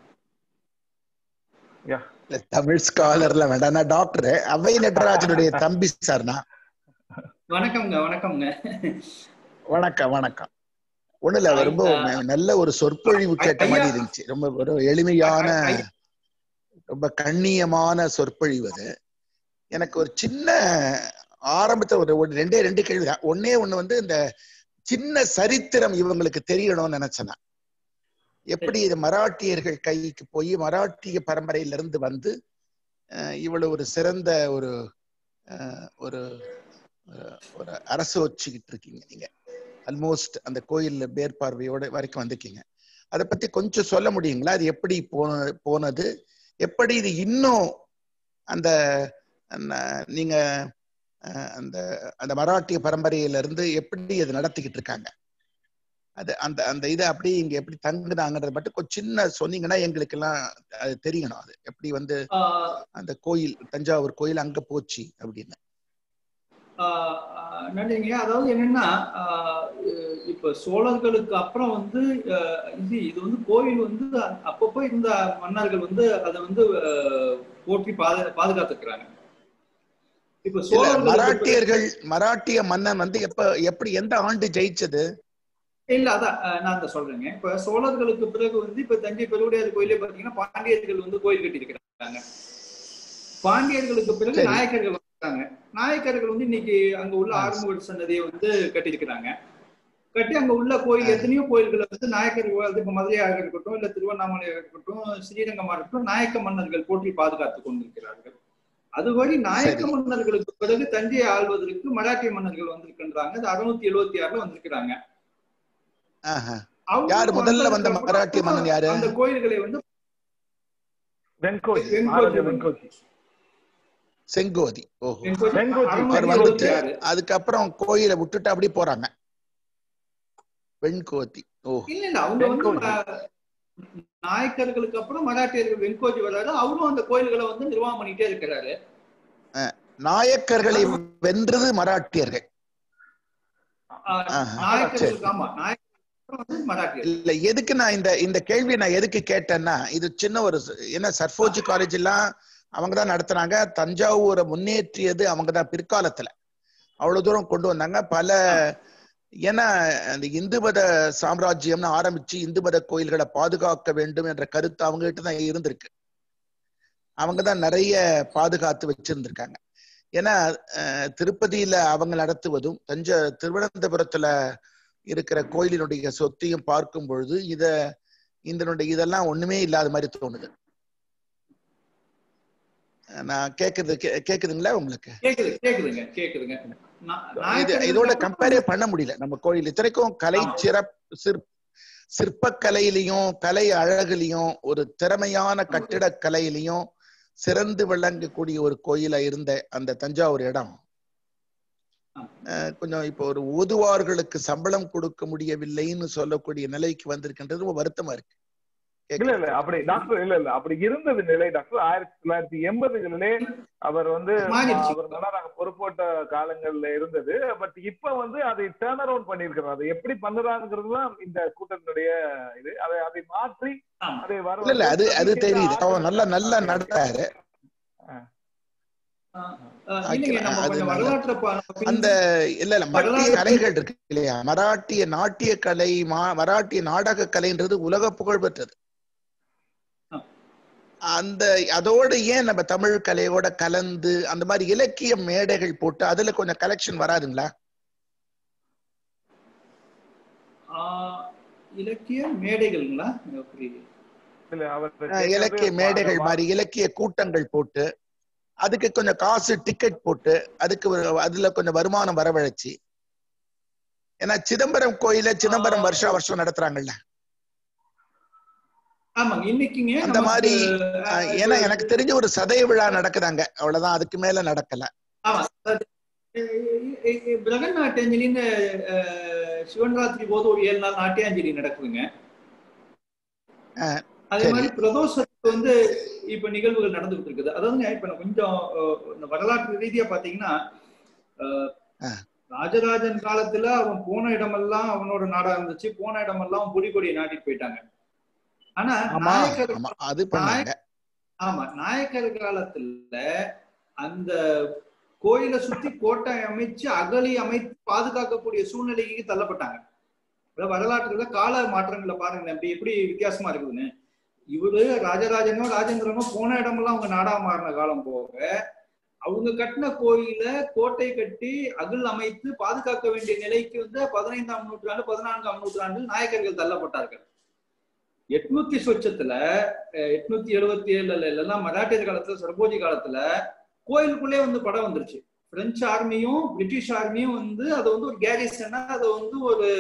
Yeah. இல்ல, தமிழ் ஸ்காலர்ல வேண்டாம் நான் doctor அவை நடராஜனுடைய தம்பி sir நான் வணக்கம்ங்க வணக்கம்ங்க வணக்கம் வணக்கம் ஒண்ணுல ஐ- ரொம்ப ஆ. ம- நல்ல ஒரு சொற்பொழிவு கேட்ட ஐயா. மாதிரி இருந்துச்சு ரொம்ப ஒரு எளிமையான ஐ- ரொம்ப கண்ணியமான சொற்பொழிவு அது எனக்கு ஒரு சின்ன ஆரம்பத்துல ஒரு ஒரு ரெண்டே ரெண்டு கேள்வி தான் ஒன்னே ஒண்ணு வந்து இந்த சின்ன சரித்திரம் இவங்களுக்கு தெரியணும்னு நினைச்சேன் நான். எப்படி இது மராட்டியர்கள் கைக்கு போய் மராட்டிய பரம்பரையில இருந்து வந்து அஹ், இவ்வளவு ஒரு சிறந்த ஒரு அஹ், ஒரு அஹ், ஒரு அரசு வச்சுக்கிட்டு இருக்கீங்க நீங்க ஆல்மோஸ்ட் அந்த கோயில் மேற்பார்வையோட வரைக்கும் வந்திருக்கீங்க அதை பத்தி கொஞ்சம் சொல்ல முடியுங்களா அது எப்படி போன போனது எப்படி இது இன்னும் அந்த அந்த- நீங்க அஹ், அந்த அந்த மராட்டிய பரம்பரையில இருந்து எப்படி அது நடத்திக்கிட்டு இருக்காங்க அது அந்த அந்த இதை அப்படியே இங்க எப்படி தங்குனாங்கன்றது மட்டும் கொஞ்சம் சின்ன சொன்னீங்கன்னா எங்களுக்கு எல்லாம் அது தெரியணும் அது எப்படி வந்து ஆஹ் அந்த கோயில் தஞ்சாவூர் கோயில் அங்க போச்சு அப்படின்னு ஆஹ் ஆஹ் நன்றிங்க அதாவது என்னன்னா ஆஹ் அஹ் இப்ப சோழர்களுக்கு அப்புறம் வந்து ஆஹ் இது இது வந்து கோயில் வந்து அப்பப்போ இருந்த மன்னர்கள் வந்து அதை வந்து ஆஹ் போற்றி பாது பாதுகாத்துக்கிறாங்க இப்ப இல்ல சோழர்களுக்கு மராட்டியர்கள் மராட்டிய மன்னன் வந்து எப்ப எப்படி எந்த ஆண்டு ஜெயிச்சது இல்ல அதான் அஹ் நான் தான் சொல்றேங்க இப்ப சோழர்களுக்கு பிறகு வந்து இப்ப தஞ்சை பெருவுடையார் கோயிலே பாத்தீங்கன்னா பாண்டியர்கள் வந்து கோயில் கட்டி இருக்கிறாங்க பாண்டியர்களுக்கு பிறகு சரி. நாயக்கர்கள் வந்தாங்க நாயக்கர்கள் வந்து இன்னைக்கு அங்க உள்ள ஆ, ஆறுமுக சன்னதியை வந்து கட்டியிருக்கிறாங்க கட்டி அங்க உள்ள கோயில் ஆ. எத்தனையோ கோயில்களை வந்து நாயக்கர்கள் வந்து இப்ப மதுரையாக இருக்கட்டும் இல்ல திருவண்ணாமலையாக இருக்கட்டும் ஸ்ரீரங்கமா இருக்கட்டும் நாயக்க மன்னர்கள் போற்றி பாதுகாத்துக் கொண்டிருக்கிறார்கள் அதுபடி நாயக்க சரி. மன்னர்களுக்கு பிறகு தஞ்சையை ஆள்வதற்கு மராட்டிய மன்னர்கள் வந்திருக்கின்றாங்க அது அறுநூத்தி எழுவத்தி ஆறுல வந்திருக்கிறாங்க ஆஹா. அவங்க யாரு முதல்ல வந்த வந்ததுக்கு அப்புறம் மராட்டிய மன்னன் யாரு? அந்த கோயில்களை வந்து வெண்கோஜி வெண்கோஜி. மகாராஜா வெண்கோஜி செங்கோதி ஓஹோ வெண்கோஜி வெண்கோஜி. அறுநூத்தி அவர் எழுவத்தி வந்துட்டு ஆறு. அதுக்கப்புறம் கோயிலை விட்டுட்டு அப்படியே போறாங்க வெண்கோதி ஓஹோ இல்ல இல்ல அவங்க வந்து வெண்கோஜி. ம- நாயக்கர்களுக்கு அப்புறம் மராட்டியர்கள் வெண்கோஜி வர்றாரு அவரும் அந்த கோயில்களை வந்து நிர்வாகம் பண்ணிட்டே இருக்கிறாரு நாயக்கர்களை வென்றது மராட்டியர்கள் ஆஹ் ஆஹா. நாயக்கர்களுக்கு ஆமா நாயக்கர்களுக்கு அப்புறம் வந்து மராட்டியர் இல்ல எதுக்கு நான் இந்த இந்த கேள்வியை நான் எதுக்கு கேட்டேன்னா இது சின்ன ஒரு ச- என்ன சர்ஃபோஜி காலேஜ் எல்லாம் அவங்க தான் நடத்துனாங்க தஞ்சாவூரை முன்னேற்றியது அவங்க தான் பிற்காலத்துல அவ்வளவு தூரம் கொண்டு வந்தாங்க பல ஏன்னா அந்த இந்து மத சாம்ராஜ்யம்னு ஆரம்பிச்சு இந்து மத கோயில்களை பாதுகாக்க வேண்டும் என்ற கருத்து அவங்க கிட்ட தான் இருந்திருக்கு அவங்க தான் நிறைய பாதுகாத்து வச்சிருந்திருக்காங்க ஏன்னா அஹ், திருப்பதியில அவங்க நடத்துவதும் தஞ்சை திருவனந்தபுரத்துல இருக்கிற கோயிலினுடைய சொத்தையும் பார்க்கும் பொழுது இத இதனுடைய இதெல்லாம் ஒண்ணுமே இல்லாத மாதிரி தோணுது அஹ், நான் கேக்குறது கே- கேக்குதுங்களா உங்களுக்கு கேக்குது கேக்குதுங்க கேக்குதுங்க நா- இது நாயக்கர்கள் இதோட கம்பேரே பண்ண முடியல நம்ம கோயில் இத்தனைக்கும் கலை ஆமா. சிறப் சிற் சிற்பக்கலையிலையும் கலை அழகுலையும் ஒரு திறமையான கட்டிடக் கலையிலையும் சிறந்து விளங்கக்கூடிய ஒரு கோயிலா இருந்த அந்த தஞ்சாவூர் இடம் ஆமா. அஹ், கொஞ்சம் இப்போ ஒரு ஓதுவார்களுக்கு சம்பளம் கொடுக்க முடியவில்லைன்னு சொல்லக்கூடிய நிலைக்கு வந்திருக்கின்றது ரொம்ப வருத்தமா இருக்கு இல்ல இல்ல அப்படி டாக்டர் இல்ல இல்ல அப்படி இருந்தது நிலை டாக்டர் ஆயிரத்தி தொள்ளாயிரத்தி எண்பதுகளிலே அவர் வந்து மாறிடுச்சு. அவர் நல்லா நாங்க பொறுப்போட்ட காலங்கள்ல இருந்தது பட் இப்ப வந்து அதை டேர்ன் அரவுண்ட் பண்ணிருக்கிறோம் அதை எப்படி பண்ணுறாங்கிறதுலாம் இந்த கூட்டத்தினுடைய இது அதை அதை மாற்றி ஆமா. அதை வர இல்ல இல்ல அது அது தெரியுது அவன் நல்லா நல்லா நடத்தாரு அஹ், இல்லைங்க நம்ம அது கொஞ்சம் நல்ல- வரலாற்றை பா- நம்ம பின்- அந்த இல்ல இல்ல மராட்டிய வரலாறு- கலைகள் இருக்கு இல்லையா மராட்டிய நாட்டிய கலை மா- மராட்டிய நாடக கலைன்றது உலக புகழ் பெற்றது ஆ. அந்த அதோட ஏன் நம்ம தமிழ் கலையோட கலந்து அந்த மாதிரி இலக்கிய மேடைகள் போட்டு அதுல கொஞ்சம் கலெக்ஷன் வராதுங்களா ஆஹ், இலக்கிய மேடைகள்ங்களா எனக்கு புரியுது இல்ல அவர் அஹ் இலக்கிய மேடைகள் மாதிரி இலக்கிய கூட்டங்கள் போட்டு அதுக்கு கொஞ்சம் காசு டிக்கெட் போட்டு அதுக்கு ஒரு- அதுல கொஞ்சம் வருமானம் வரவழைச்சு ஏன்னா சிதம்பரம் கோயில சிதம்பரம் ஆ. வருஷா வருஷம் நடத்துறாங்கல்ல ஆமாங்க இன்னைக்குங்க அந்த நமக்கு, மாதிரி, அஹ், ஆஹ் ஏன்னா எனக்கு தெரிஞ்ச ஒரு சதய விழா நடக்குதாங்க அவ்வளவுதான் அதுக்கு மேல நடக்கல ஆமா அது, அஹ், அஹ், பிரகன் நாட்டியாஞ்சலின்னு அஹ், சிவன் ராத்திரி போது ஒரு ஏழு நாள் நாட்டியாஞ்சலி நடக்குதுங்க அஹ், அதே சரி. மாதிரி பிரதோஷத்துக்கு வந்து இப்ப நிகழ்வுகள் நடந்துகிட்டு இருக்குது அதாவதுங்க இப்ப நான் கொஞ்சம் அஹ், இந்த வரலாற்று ரீதியா பாத்தீங்கன்னா அஹ், ஆ. ராஜராஜன் காலத்துல அவன் போன இடமெல்லாம் அவனோட நாடா இருந்துச்சு போன இடமெல்லாம் அவன் பொடி கொடியை நாட்டிட்டு போயிட்டாங்க ஆனா ஆமா நாயக்கர் ஆமா அது பண்ணாங்க ஆமா நாயக்கர் காலத்துல அந்த கோயிலை சுத்தி கோட்டை அமைச்சு அகழி அமைத்து பாதுகாக்கக்கூடிய சூழ்நிலைக்கு தள்ளப்பட்டாங்க அதாவது வரலாற்றுல கால மாற்றங்களை பாருங்க அப்படி எப்படி வித்தியாசமா இருக்குதுன்னு இவரு ராஜராஜனோ ராஜேந்திரனோ போன இடமெல்லாம் அவங்க நாடா மாறின காலம் போக அவங்க கட்டின கோயில கோட்டை கட்டி அகல் அமைத்து பாதுகாக்க வேண்டிய நிலைக்கு வந்து பதினைந்தாம் நூற்றாண்டு பதினான்காம் நூற்றாண்டில் நாயக்கர்கள் தள்ளப்பட்டார்கள் எட்நூத்தி சொச்சத்துல அஹ், எட்நூத்தி எழுபத்தி ஏழுல எல்லாம் மராட்டியர் காலத்துல சரபோஜி காலத்துல கோயிலுக்குள்ளே வந்து படம் வந்துருச்சு பிரெஞ்சு ஆர்மியும் பிரிட்டிஷ் ஆர்மியும் வந்து அதை வந்து ஒரு கேரிசனா அதை வந்து ஒரு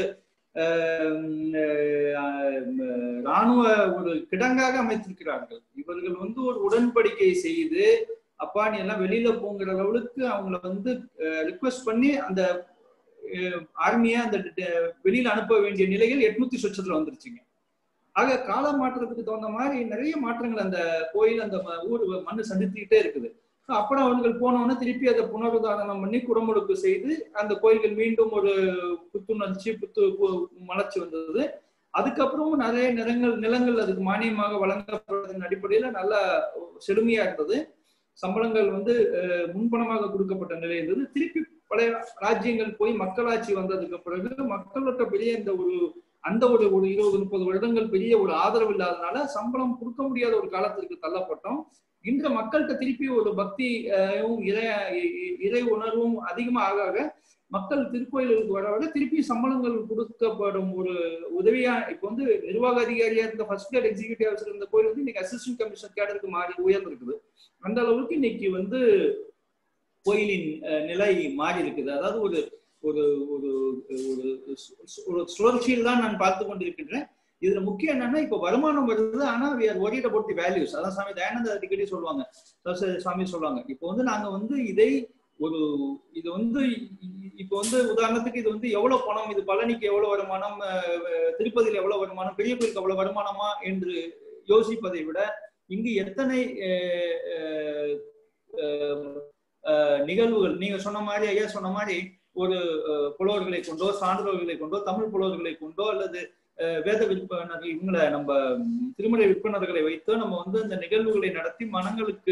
அஹ், அஹ், ராணுவ ஒரு கிடங்காக அமைத்திருக்கிறார்கள் இவர்கள் வந்து ஒரு உடன்படிக்கை செய்து அப்பா நீ எல்லாம் வெளியில போங்கிற அளவுக்கு அவங்கள வந்து ரிக்வெஸ்ட் பண்ணி அந்த ஆர்மியை அந்த ட- வெளியில அனுப்ப வேண்டிய நிலைகள் எட்நூத்தி சொச்சத்துல வந்துருச்சுங்க ஆக கால மாற்றத்துக்கு தகுந்த மாதிரி நிறைய மாற்றங்கள் அந்த கோயில் அந்த ம- ஊர் மண்ணு சந்தித்துக்கிட்டே இருக்குது So அப்புறம் அவர்கள் போனோன்னு திருப்பி அதை புனருதாரணம் பண்ணி குடமுழுக்கு செய்து அந்த கோயில்கள் மீண்டும் ஒரு புத்துணர்ச்சி புத்து பு- மலர்ச்சி வந்தது அதுக்கப்புறமும் நிறைய நிலங்கள் நிலங்கள் அதுக்கு மானியமாக வழங்கப்படுறதன் அடிப்படையில நல்ல செழுமையா இருந்தது சம்பளங்கள் வந்து அஹ், முன்பணமாக கொடுக்கப்பட்ட நிலை இருந்தது திருப்பி பழைய ராஜ்யங்கள் போய் மக்களாட்சி வந்ததுக்கு பிறகு மக்கள்கிட்ட பெரிய இந்த ஒரு அந்த ஒரு ஒரு இருபது முப்பது வருடங்கள் பெரிய ஒரு ஆதரவு இல்லாதனால சம்பளம் கொடுக்க முடியாத ஒரு காலத்திற்கு தள்ளப்பட்டோம் இன்று மக்கள்கிட்ட திருப்பி ஒரு பக்தி அஹ், இறை இ- இறை உணர்வும் அதிகமாக ஆக ஆக மக்கள் திருக்கோயிலுக்கு வர வர திருப்பி சம்பளங்கள் கொடுக்கப்படும் ஒரு உதவியா இப்ப வந்து நிர்வாக அதிகாரியா இருந்த ஃபர்ஸ்ட் கிரேட் எக்ஸிகூட்டிவ் ஆஃபீஸர் இருந்த கோயில் வந்து இன்னைக்கு அசிஸ்டன்ட் கமிஷனர் கேடருக்கு மாறி உயர்ந்திருக்குது அந்த அளவுக்கு இன்னைக்கு வந்து கோயிலின் அஹ், நிலை மாறி இருக்குது அதாவது ஒரு ஒரு ஒரு ஒரு சு- ஒரு சுழற்சியில் தான் நான் பார்த்து கொண்டிருக்கின்றேன் இதுல முக்கியம் என்னன்னா இப்ப வருமானம் வருது ஆனா we are worried about the values அதான் சாமி தயானந்த அடிக்கடி சொல்லுவாங்க சரஸ்வதி சாமி சொல்லுவாங்க இப்போ வந்து நாங்க வந்து இதை ஒரு இது வந்து இ- இப்போ வந்து உதாரணத்துக்கு இது வந்து எவ்வளவு பணம் இது பழனிக்கு எவ்வளவு வருமானம் அஹ், அஹ், திருப்பதியில் எவ்வளவு வருமானம் பெரிய கோயிலுக்கு எவ்வளவு வருமானமா என்று யோசிப்பதை விட இங்கு எத்தனை அஹ், அஹ், அஹ், அஹ், நிகழ்வுகள் நீங்க சொன்ன மாதிரி ஐயா சொன்ன மாதிரி ஒரு அஹ், புலவர்களை கொண்டோ சான்றோர்களை கொண்டோ தமிழ் புலவர்களை கொண்டோ அல்லது அஹ், வேத விற்பனர்கள் இவங்களை நம்ம ம், திருமலை விற்பனர்களை வைத்தோ நம்ம வந்து இந்த நிகழ்வுகளை நடத்தி மனங்களுக்கு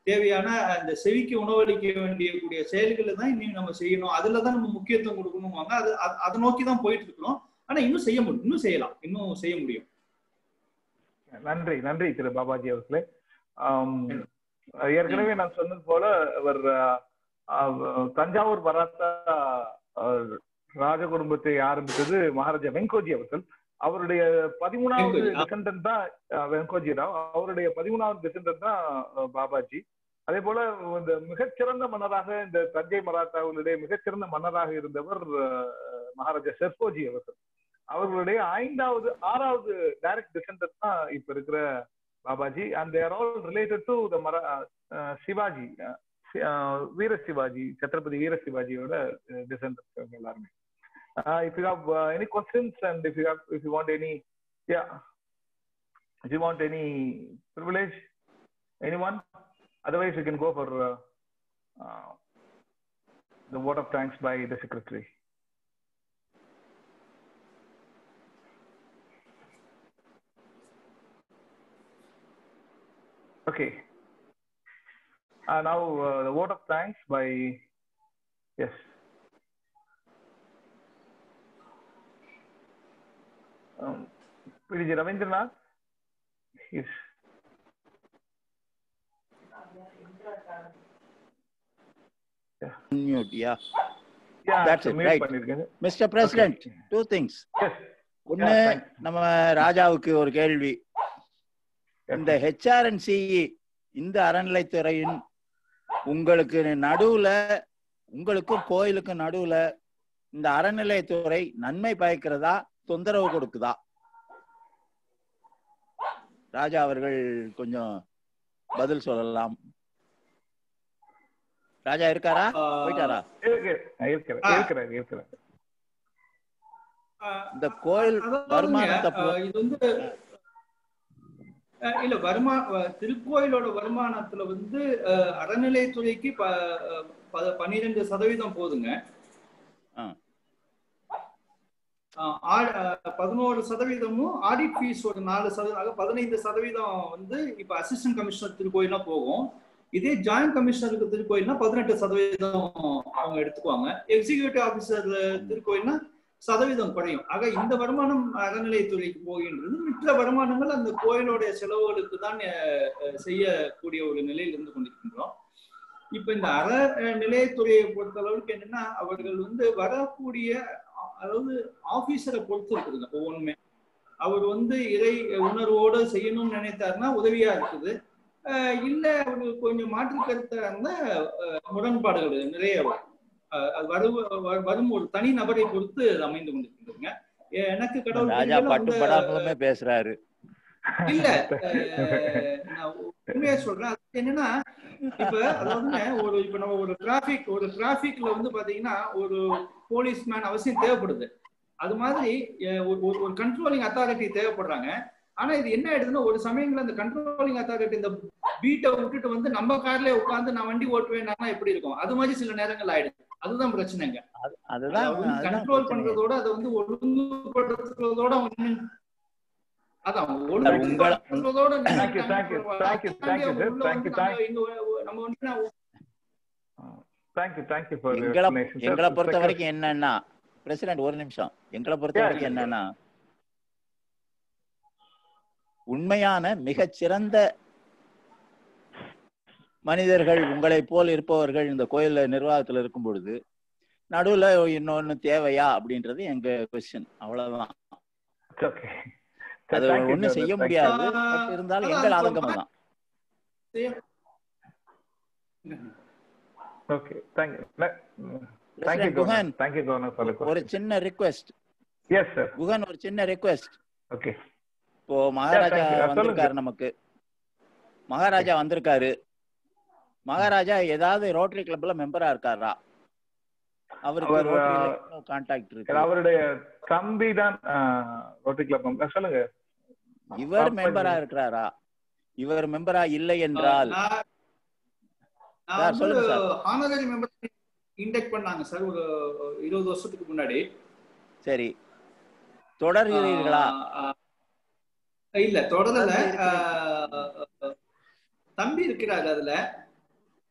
தேவையான அந்த செவிக்கு உணவளிக்க வேண்டிய கூடிய செயல்களை தான் இன்னும் நம்ம செய்யணும் அதுல தான் நம்ம முக்கியத்துவம் கொடுக்கணுமாங்க அது அது- அதை நோக்கி தான் போயிட்டு இருக்கிறோம் ஆனா இன்னும் செய்ய முடியும் இன்னும் செய்யலாம் இன்னும் செய்ய முடியும் நன்றி நன்றி திரு பாபாஜி அவர்களே ஆம், ஏற்கனவே நான் சொன்னது போல அவர் அஹ், அஹ், தஞ்சாவூர் மராத்தா அஹ், ராஜ குடும்பத்தை ஆரம்பித்தது மகாராஜா வெங்கோஜி அவர்கள் அவருடைய பதிமூணாவது வெங்கோஜி, ஆ. டிசெண்டன்ட் தான் அஹ், வெங்கோஜி ராவ் அவருடைய பதிமூணாவது டிசெண்டன்ட் தான் அஹ், பாபாஜி அதே போல இந்த மிகச்சிறந்த மன்னராக இந்த தஞ்சை மராத்தாவுடைய மிகச்சிறந்த மன்னராக இருந்தவர் அஹ், மகாராஜா செர்கோஜி அவர்கள் அவர்களுடைய ஐந்தாவது ஆறாவது டைரக்ட் டிசெண்டன்ட் தான் இப்ப இருக்கிற Babaji and their all related to the மரா சிவாஜி அஹ், சி- அஹ், வீர சிவாஜி சத்ரபதி வீர சிவாஜியோட டிசெண்டன்ட் எல்லாருமே if you have any questions and if you have if you want any yeah if you want any privilege any one otherwise you can go for the vote of thanks by the secretary. Okay. Uh, now uh, the vote of thanks by yes. Um, PDG Ravindranath. Yes. Unmute, yeah. Yeah, That's it, mute right. பண்ணிருக்கேன். Mr. President, Okay. two things. Yes. ஒண்ணு Yeah, thanks. நம்ம ராஜாவுக்கு ஒரு கேள்வி Yes, இந்த HRNCE இந்த அறநிலைத்துறையின் உங்களுக்கு நடுவுல உங்களுக்கும் கோயிலுக்கும் நடுவுல இந்த அறநிலைத்துறை நன்மை பயக்கிறதா தொந்தரவு கொடுக்குதா ராஜா அவர்கள் கொஞ்சம் பதில் சொல்லலாம் ராஜா இருக்காரா ஆஹ் போயிட்டாரா இருக்கு. இருக்கிறேன், ஆ. இருக்கிறேன், இருக்கிறேன். ஆஹ் இந்த கோயில் அதாவதுங்க, வருமானத்தை பொ- ஆஹ் இது வந்து ஆஹ் இல்ல வருமா வ- திருக்கோயிலோட வருமானத்துல வந்து ஆஹ் அறநிலைத்துறைக்கு ப ப- பன்னிரெண்டு சதவீதம் போதுங்க ஆ. ஆஹ் ஆ- ஆஹ் பதினோரு சதவீதமும் ஆடிட் ஃபீஸ் ஒரு நாலு சதவீதம் ஆக பதினைந்து சதவீதம் வந்து இப்ப அசிஸ்டன்ட் கமிஷனர் திருக்கோயில்னா போகும் இதே ஜாயிண்ட் கமிஷனருக்கு திருக்கோயில்னா பதினெட்டு சதவீதம் அவங்க எடுத்துக்குவாங்க எக்ஸிகியூட்டிவ் ஆபீசர் திருக்கோயில்னா சதவீதம் குறையும் ஆக இந்த வருமானம் அறநிலையத்துறைக்கு போகின்றது மற்ற வருமானங்கள் அந்த கோயிலுடைய செலவுகளுக்கு தான் அஹ், அஹ், செய்யக்கூடிய ஒரு நிலையில் இருந்து கொண்டிருக்கின்றோம் இப்ப இந்த அறநிலையத்துறையை பொறுத்த அளவுக்கு என்னன்னா அவர்கள் வந்து வரக்கூடிய அ- அதாவது ஆபீசரை பொறுத்து இருக்குதுங்க ஒவ்வொன்றுமே அவர் வந்து இறை உணர்வோடு செய்யணும்னு நினைத்தாருன்னா உதவியா இருக்குது அஹ் இல்ல அவருக்கு கொஞ்சம் மாற்று கருத்தா இருந்தா அஹ், முரண்பாடுகள் நிறைய வரும் அஹ் அது வரும் வ- வரும் ஒரு தனி நபரை பொறுத்து அது அமைந்து கொண்டிருக்கின்றதுங்க எ- எனக்கு கடவுள் ராஜா புண்ணியத்துல பட்டு வந்து படாமலுமே பேசுறாரு இல்ல அஹ், நான் உண்மையா சொல்றேன் அது என்னன்னா இப்ப அதாவதுங்க ஒரு இப்ப நம்ம ஒரு டிராபிக் ஒரு டிராபிக்ல வந்து பாத்தீங்கன்னா ஒரு போலீஸ்மேன் அவசியம் தேவைப்படுது அது மாதிரி அஹ், ஒரு- ஒரு- ஒரு கண்ட்ரோலிங் அத்தாரிட்டி தேவைப்படுறாங்க ஆனா இது என்ன ஆயிடுதுன்னா ஒரு சமயங்கள்ல அந்த கண்ட்ரோலிங் அத்தாரிட்டி இந்த வீட்டை விட்டுட்டு வந்து நம்ம கார்ல உட்கார்ந்து நான் வண்டி ஓட்டுவேன்னா எப்படி இருக்கும் அது மாதிரி சில நேரங்கள் ஆயிடுது அதுதான் பிரச்சனைங்க அது- அதுதான் அதுதான் கண்ட்ரோல் பிரச்சனையே. பண்றதோட அதை வந்து ஒழுங்குபடுத்துறதோட அவங்க நின்னு- அதான் உங்கள- ஒழுங்குபடுத்துறதோட நின்னு Thank you, thank you, thank you, thank you, sir. உள்ள Thank you, வந்து thank நம்ம இங்க நம்ம வந்து நான் Thank you, thank you for your எங்களை explanation. sir. எங்களை பொறுத்த Secretary- வரைக்கும் என்னன்னா பிரசிடென்ட் ஒரு நிமிஷம் எங்களை பொறுத்த Yeah, வரைக்கும் yeah, என்னன்னா உண்மையான மிகச்சிறந்த மனிதர்கள் உங்களை போல் இருப்பவர்கள் இந்த கோயில்ல நிர்வாகத்துல இருக்கும் பொழுது நடுவுல இன்னொன்னு தேவையா அப்படின்றது எங்க கொஸ்டின் அவ்வளவுதான் It's okay. Sir, அது thank you, ஒண்ணும் sir. செய்ய Thank you. முடியாது ஆஹ் பட் இருந்தாலும் அதான் எங்கள் அது ஆதங்கம் தான் Okay, thank you. Le- Thank you, President Guhan Governor. Thank you, Governor, for the ஒரு question. சின்ன ரிக்வெஸ்ட் Yes, sir. குகன் ஒரு சின்ன ரிக்வெஸ்ட் Okay. இப்போ மகாராஜா thank you. சொல்லுங்க. வந்திருக்காரு நமக்கு மகாராஜா வந்திருக்காரு மகாராஜா ஏதாவது ரோட்டரி கிளப்ல மெம்பரா இருக்காரா அவருக்கு அவர், ரோட்டரி கான்டாக்ட் இருக்கு அவருடைய தம்பி தான் ரோட்டரி கிளப் சொல்லுங்க இவர் அப்ப மெம்பரா இது- இருக்கிறாரா இவர் மெம்பரா இல்லை என்றால் நான் நான் சார், வந்து சொல்லுங்க சார். ஹானரரி மெம்பர் இண்டெக்ட் பண்ணாங்க சார் ஒரு இருபது வருஷத்துக்கு முன்னாடி சரி தொடர்கிறீர்களா ஆஹ் ஆஹ் இல்ல தொடரல தம்பி இருக்கிறீங்க. ஆஹ் தம்பி இருக்கிறாரு அதுல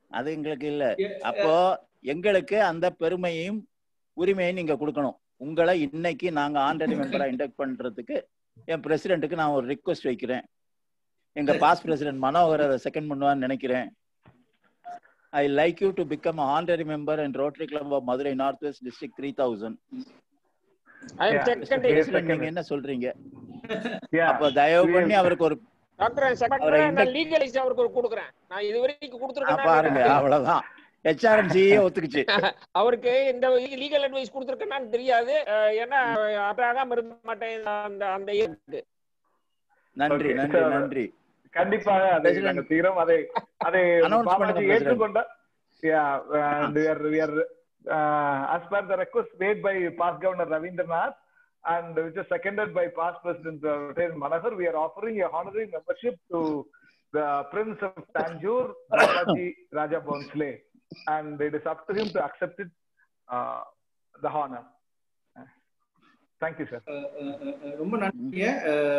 அது எங்களுக்கு இல்ல எ- அப்போ எங்களுக்கு அந்த பெருமையும் உரிமையும் நீங்க கொடுக்கணும் உங்களை இன்னைக்கு நாங்க ஆண்டரி மெம்பரா இண்டக்ட் பண்றதுக்கு என் பிரசிடென்ட்டுக்கு நான் ஒரு ரிக்வெஸ்ட் வைக்கிறேன் எங்க பாஸ் பிரசிடென்ட் மனோகர் அதை செகண்ட் பண்ணுவான்னு நினைக்கிறேன் I like you to become honorary member and Rotary Club of Madurai north west district three thousand I am Yeah, second Mr. நீங்க என்ன சொல்றீங்க Yeah. அப்போ தயவு We- பண்ணி அவருக்கு ஒரு டாக்டர் செகண்ட் அவரை நான் induct- லீகலைஸ் அவருக்கு ஒரு கொடுக்குறேன் நான் இது வரைக்கும் ஆ, கொடுத்துருக்கேன் பாருங்க அவ்வளவுதான் ஹெச்ஆர்எம்சியே ஒத்துக்குச்சு அவருக்கு இந்த லீகல் அட்வைஸ் கொடுத்துருக்கேன்னு தெரியாது அஹ் ஏன்னா அப்ராகாம இருக்க மாட்டேன் அந்த அந்த இருக்கு நன்றி Okay, நன்றி sir. நன்றி கண்டிப்பாக அதை President. நாங்கள் செய்கிறோம் அதை அதை Announce பண்ணுங்க, பாபாஜி President. ஏற்றுக்கொண்ட yeah and we are we are uh, as per the request made by past governor ravindranath and which is seconded by past president uh, Reten Manohar, we are offering a honorary membership to the prince of tanjore babaji raja bonsle and it is up to him to accept it uh, the honor Uh, thank you sir அஹ் அஹ் அஹ் ரொம்ப நன்றிங்க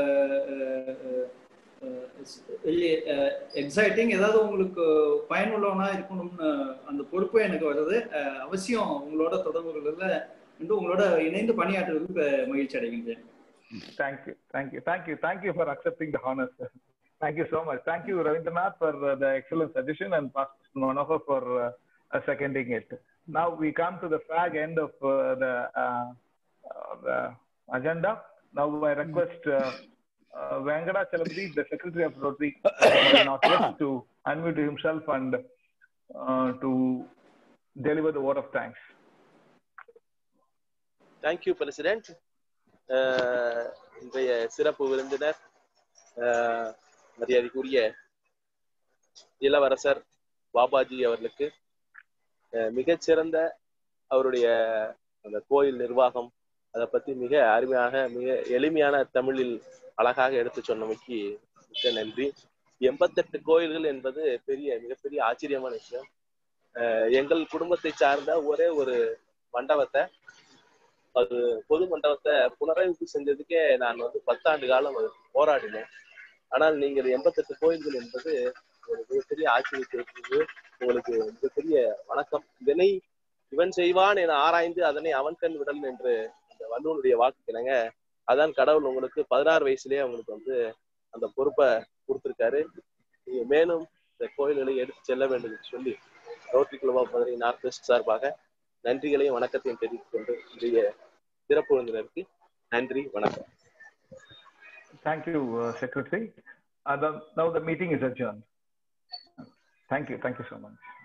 exciting ஏதாவது உங்களுக்கு பயனுள்ளவனா இருக்கணும்னு அந்த பொறுப்பு எனக்கு வருது அஹ் அவசியம் உங்களோட தொடர்புகளில் என்று உங்களோட இணைந்து பணியாற்றுவதற்கு மகிழ்ச்சி அடைகின்றேன் Thank you, thank you, thank you, thank you for accepting the honor, sir. Thank you so much. Thank you, Ravindranath, for uh, the excellent suggestion and Pastor Manohar for uh, uh, seconding it. Now we come to the fag end of uh, the, uh, uh, the agenda. Now I request uh, uh, Venkata Chalabdi, the Secretary of Rotary uh, Northwest, to unmute himself and uh, to deliver the word of thanks. Thank you president இன்றைய சிறப்பு விருந்தினர் அஹ், மரியாதைக்குரிய இளவரசர் பாபாஜி அவர்களுக்கு அஹ், மிகச்சிறந்த அவருடைய அந்த கோயில் நிர்வாகம் அதை பத்தி மிக அருமையாக மிக எளிமையான தமிழில் அழகாக எடுத்து சொன்னமைக்கு மிக்க நன்றி எண்பத்தெட்டு கோயில்கள் என்பது பெரிய மிகப்பெரிய ஆச்சரியமான விஷயம் அஹ், எங்கள் குடும்பத்தை சார்ந்த ஒரே ஒரு மண்டபத்தை அது பொது மண்டபத்தை புனரமைப்பு செஞ்சதுக்கே நான் வந்து பத்தாண்டு காலம் அது போராடினேன் ஆனால் நீங்கள் எண்பத்தெட்டு கோயில்கள் என்பது ஒரு மிகப்பெரிய ஆச்சரியத்தை இருக்குது உங்களுக்கு மிகப்பெரிய வணக்கம் இதனை இவன் செய்வான் என ஆராய்ந்து அதனை அவன் கண் விடல் என்று அந்த வள்ளுவனுடைய வாக்கு இணங்க அதான் கடவுள் உங்களுக்கு பதினாறு வயசுலயே உங்களுக்கு வந்து அந்த பொறுப்பை கொடுத்திருக்காரு நீங்க மேலும் இந்த கோயில்களை எடுத்து செல்ல வேண்டும் என்று சொல்லி Rotary Club of Madurai north west சார்பாக நன்றிகளையும் வணக்கத்தையும் தெரிவித்துக் கொண்டு இன்றைய சிறப்பு விருந்தினருக்கு நன்றி வணக்கம் Thank you, uh, Secretary. Uh, the, now the meeting is adjourned. Thank you. Thank you so much.